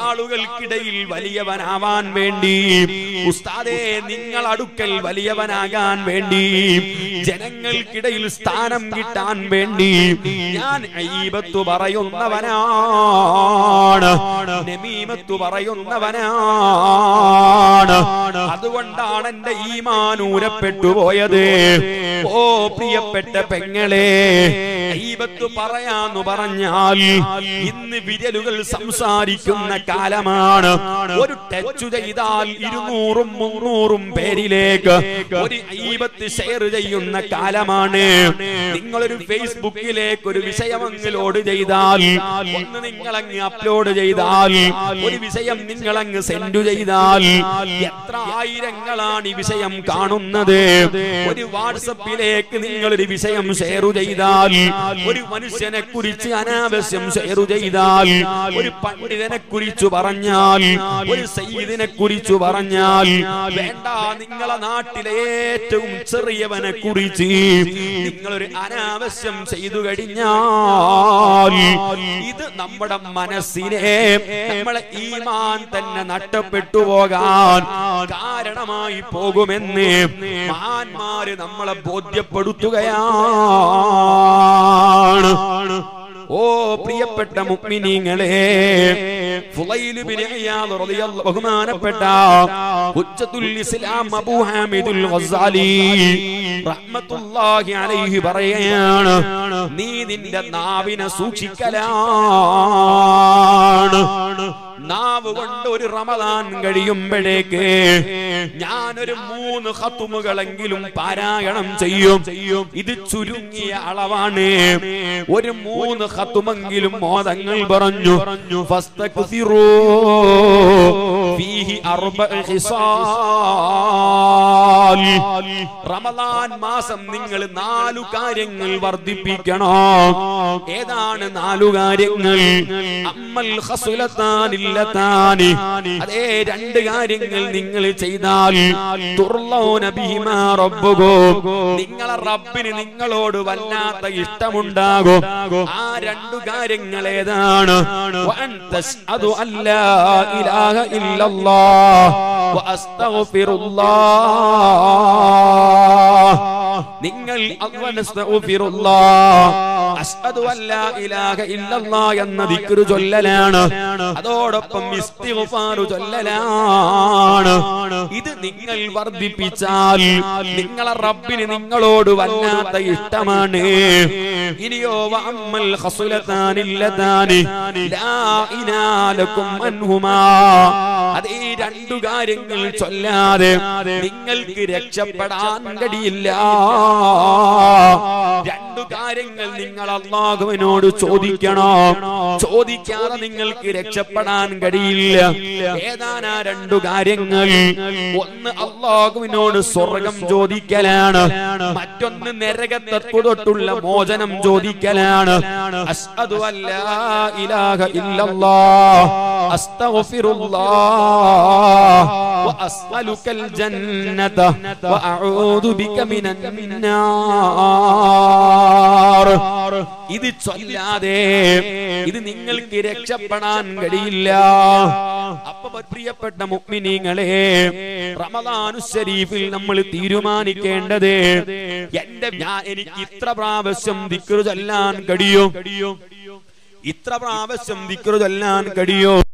ആളുകൾക്കിടയിൽ വലിയവനാവാൻ വേണ്ടി ഉസ്താദേ നിങ്ങൾ അടുക്കൽ വലിയവനാകാൻ വേണ്ടി ജനങ്ങൾക്കിടയിൽ സ്ഥാനം കിട്ടാൻ വേണ്ടി ഞാൻ ഈബത്തു പറയുന്നവനാണ് നമീമത്തു പറയുന്നവനാണ് അതുകൊണ്ടാണ് എന്റെ ഈമാനൂരപ്പെട്ടു പോയത് ഓ പ്രിയപ്പെട്ട പെങ്ങളെ ഈബത്ത് പറയാന്ന് പറഞ്ഞാൽ ഇന്ന് വിരലുകൾ സംസാരിക്കുന്ന കാലമാണ് ഒരു ടച്ച് ചെയ്താൽ ഇരുന്നൂറും മുന്നൂറും പേരിലേക്ക് ഒരു ഈബത്ത് ഷെയർ ചെയ്യുന്ന കാലമാണ് നിങ്ങളൊരു ഫേസ്ബുക്കിലേക്ക് ഒരു വിഷയം അങ്ങ് ലോഡ് ചെയ്താൽ ഒന്ന് നിങ്ങൾ അങ്ങ് അപ്ലോഡ് ചെയ്താൽ ഒരു വിഷയം നിങ്ങൾ അങ്ങ് സെൻഡ് ചെയ്താൽ എത്ര ആയിരങ്ങളാണ് ഈ വിഷയം കാണുന്നത് ഒരു വാട്സപ്പിലേക്ക് നിങ്ങൾ ഒരു വിഷയം ഷെയർ ചെയ്താൽ ഒരു മനുഷ്യനെ കുറിച്ച് അനാവശ്യം ഷെയർ ചെയ്താൽ ഒരു പണ്ഡിതനെ കുറിച്ച് പറഞ്ഞാൽ ഒരു സയ്യിദിനെ കുറിച്ച് പറഞ്ഞാൽ വേണ്ട നിങ്ങളെ നാട്ടിലെ ഏറ്റവും ചെറിയവനെ കുറിച്ച് നിങ്ങളൊരു അനാവശ്യം ചെയ്തു കഴിഞ്ഞാൽ ഇത് നമ്മുടെ മനസ്സിനെ നമ്മളെ ഈമാൻ തന്നെ നഷ്ടപ്പെട്ടു പോകാൻ കാരണമായി പോകുമെന്ന് മഹാന്മാര് നമ്മളെ ബോധ്യപ്പെടുത്തുകയാണ് ഓ പ്രിയപ്പെട്ട മുഅ്മിനീങ്ങളെ ഫുളൈൽ ബിൻ ഇയാദ് റളിയല്ലാഹു ബഹുമാനപ്പെട്ട ഹുജ്ജത്തുൽ ഇസ്ലാം അബൂ ഹാമിദുൽ ഗസാലി റഹ്മത്തുള്ളാഹി അലൈഹി പറയുകയാണ് നീ നിന്റെ നാവിനെ സൂക്ഷിക്കലാണ് നാവ് കൊണ്ട് ഒരു റമദാൻ കഴിയുമ്പോഴേക്ക് ഞാനൊരു മൂന്ന് ഹത്തുമുകളെങ്കിലും പാരായണം ചെയ്യും ഇത് ചുരുങ്ങിയ അളവാണ് ഒരു മൂന്ന് ഹത്തുമെങ്കിലും മോദങ്ങൾ പറഞ്ഞു ഫസ്തക്സിറൂ ഫീഹി അർബഅ ഹിസാൽ. റമദാൻ മാസം നിങ്ങൾ നാലു കാര്യങ്ങൾ വർദ്ധിപ്പിക്കണം ഏതാണ് നാലു കാര്യങ്ങൾ അമ്മൽ ഖസുലത്താനില്ലത്താനി അതേ രണ്ട് കാര്യങ്ങൾ നിങ്ങൾ ചെയ്താൽ തുർലൗന ബിഹിമാ റബ്ബുകോ നിങ്ങളെ റബ്ബിന് നിങ്ങളോട് വല്ലാത്ത ഇഷ്ടമുണ്ടാകും ആ രണ്ടു കാര്യങ്ങൾ ഏതാണ് വഅൻ തശ്ഹദു അല്ലാ ഇലാഹ ഇല്ലല്ലാഹ് വഅസ്തഗ്ഫിറുല്ലാഹ് നിങ്ങൾ അഷ്ഹദു അല്ലാ ഇലാഹ ഇല്ലല്ലാഹ് എന്ന ദിക്റ് ചൊല്ലലാണ് അതോടൊപ്പം ഇസ്തിഗ്ഫാറു ചൊല്ലലാണ് ഇത് നിങ്ങൾ വർദ്ധിപ്പിച്ചാൽ നിങ്ങളെ റബ്ബിന് നിങ്ങളോട് വല്ലാത്ത ഇഷ്ടമാണ് ഇനിയോ വഅമ്മൽ ഖസുലതാനില്ലതാനി ലാ ഇനാലക്കും അൻഹുമാ അതേ രണ്ടു കാര്യങ്ങൾ ചൊല്ലാതെ നിങ്ങൾക്ക് രക്ഷപ്പെടാൻ കഴിയില്ല രണ്ടു കാര്യങ്ങൾ നിങ്ങൾ അള്ളാഹുവിനോട് ചോദിക്കണോ ചോദിക്കാതെ നിങ്ങൾക്ക് രക്ഷപ്പെടാൻ കഴിയില്ല ഏതാനാ രണ്ടു കാര്യങ്ങൾ ഒന്ന് അള്ളാഹുവിനോട് സ്വർഗം ചോദിക്കലാണ് മറ്റൊന്ന് നരകത്തത്വ തൊട്ടുള്ള മോചനം ചോദിക്കലാണ് അഷ്ഹദു അല്ലാ ഇലാഹ ഇല്ലല്ലാഹ് അസ്തഗ്ഫിറുല്ലാഹ് വഅസ്അലുക്കൽ ജന്നത വഅഊദു ബിക മിനൻ നാർ ഇത് ചൊല്ലാതെ ഇത് നിങ്ങൾക്ക് രക്ഷപ്പെടാൻ കഴിയില്ല അപ്പൊ പ്രിയപ്പെട്ട മുഅ്മിനീങ്ങളെ റമദാനു ശരീഫിൽ നമ്മൾ തീരുമാനിക്കേണ്ടത് എന്റെ ഞാൻ എനിക്ക് ഇത്ര പ്രാവശ്യം ദിക്റ് ചൊല്ലാൻ കഴിയും ഇത്ര പ്രാവശ്യം ദിക്റ് ചൊല്ലാൻ കഴിയോ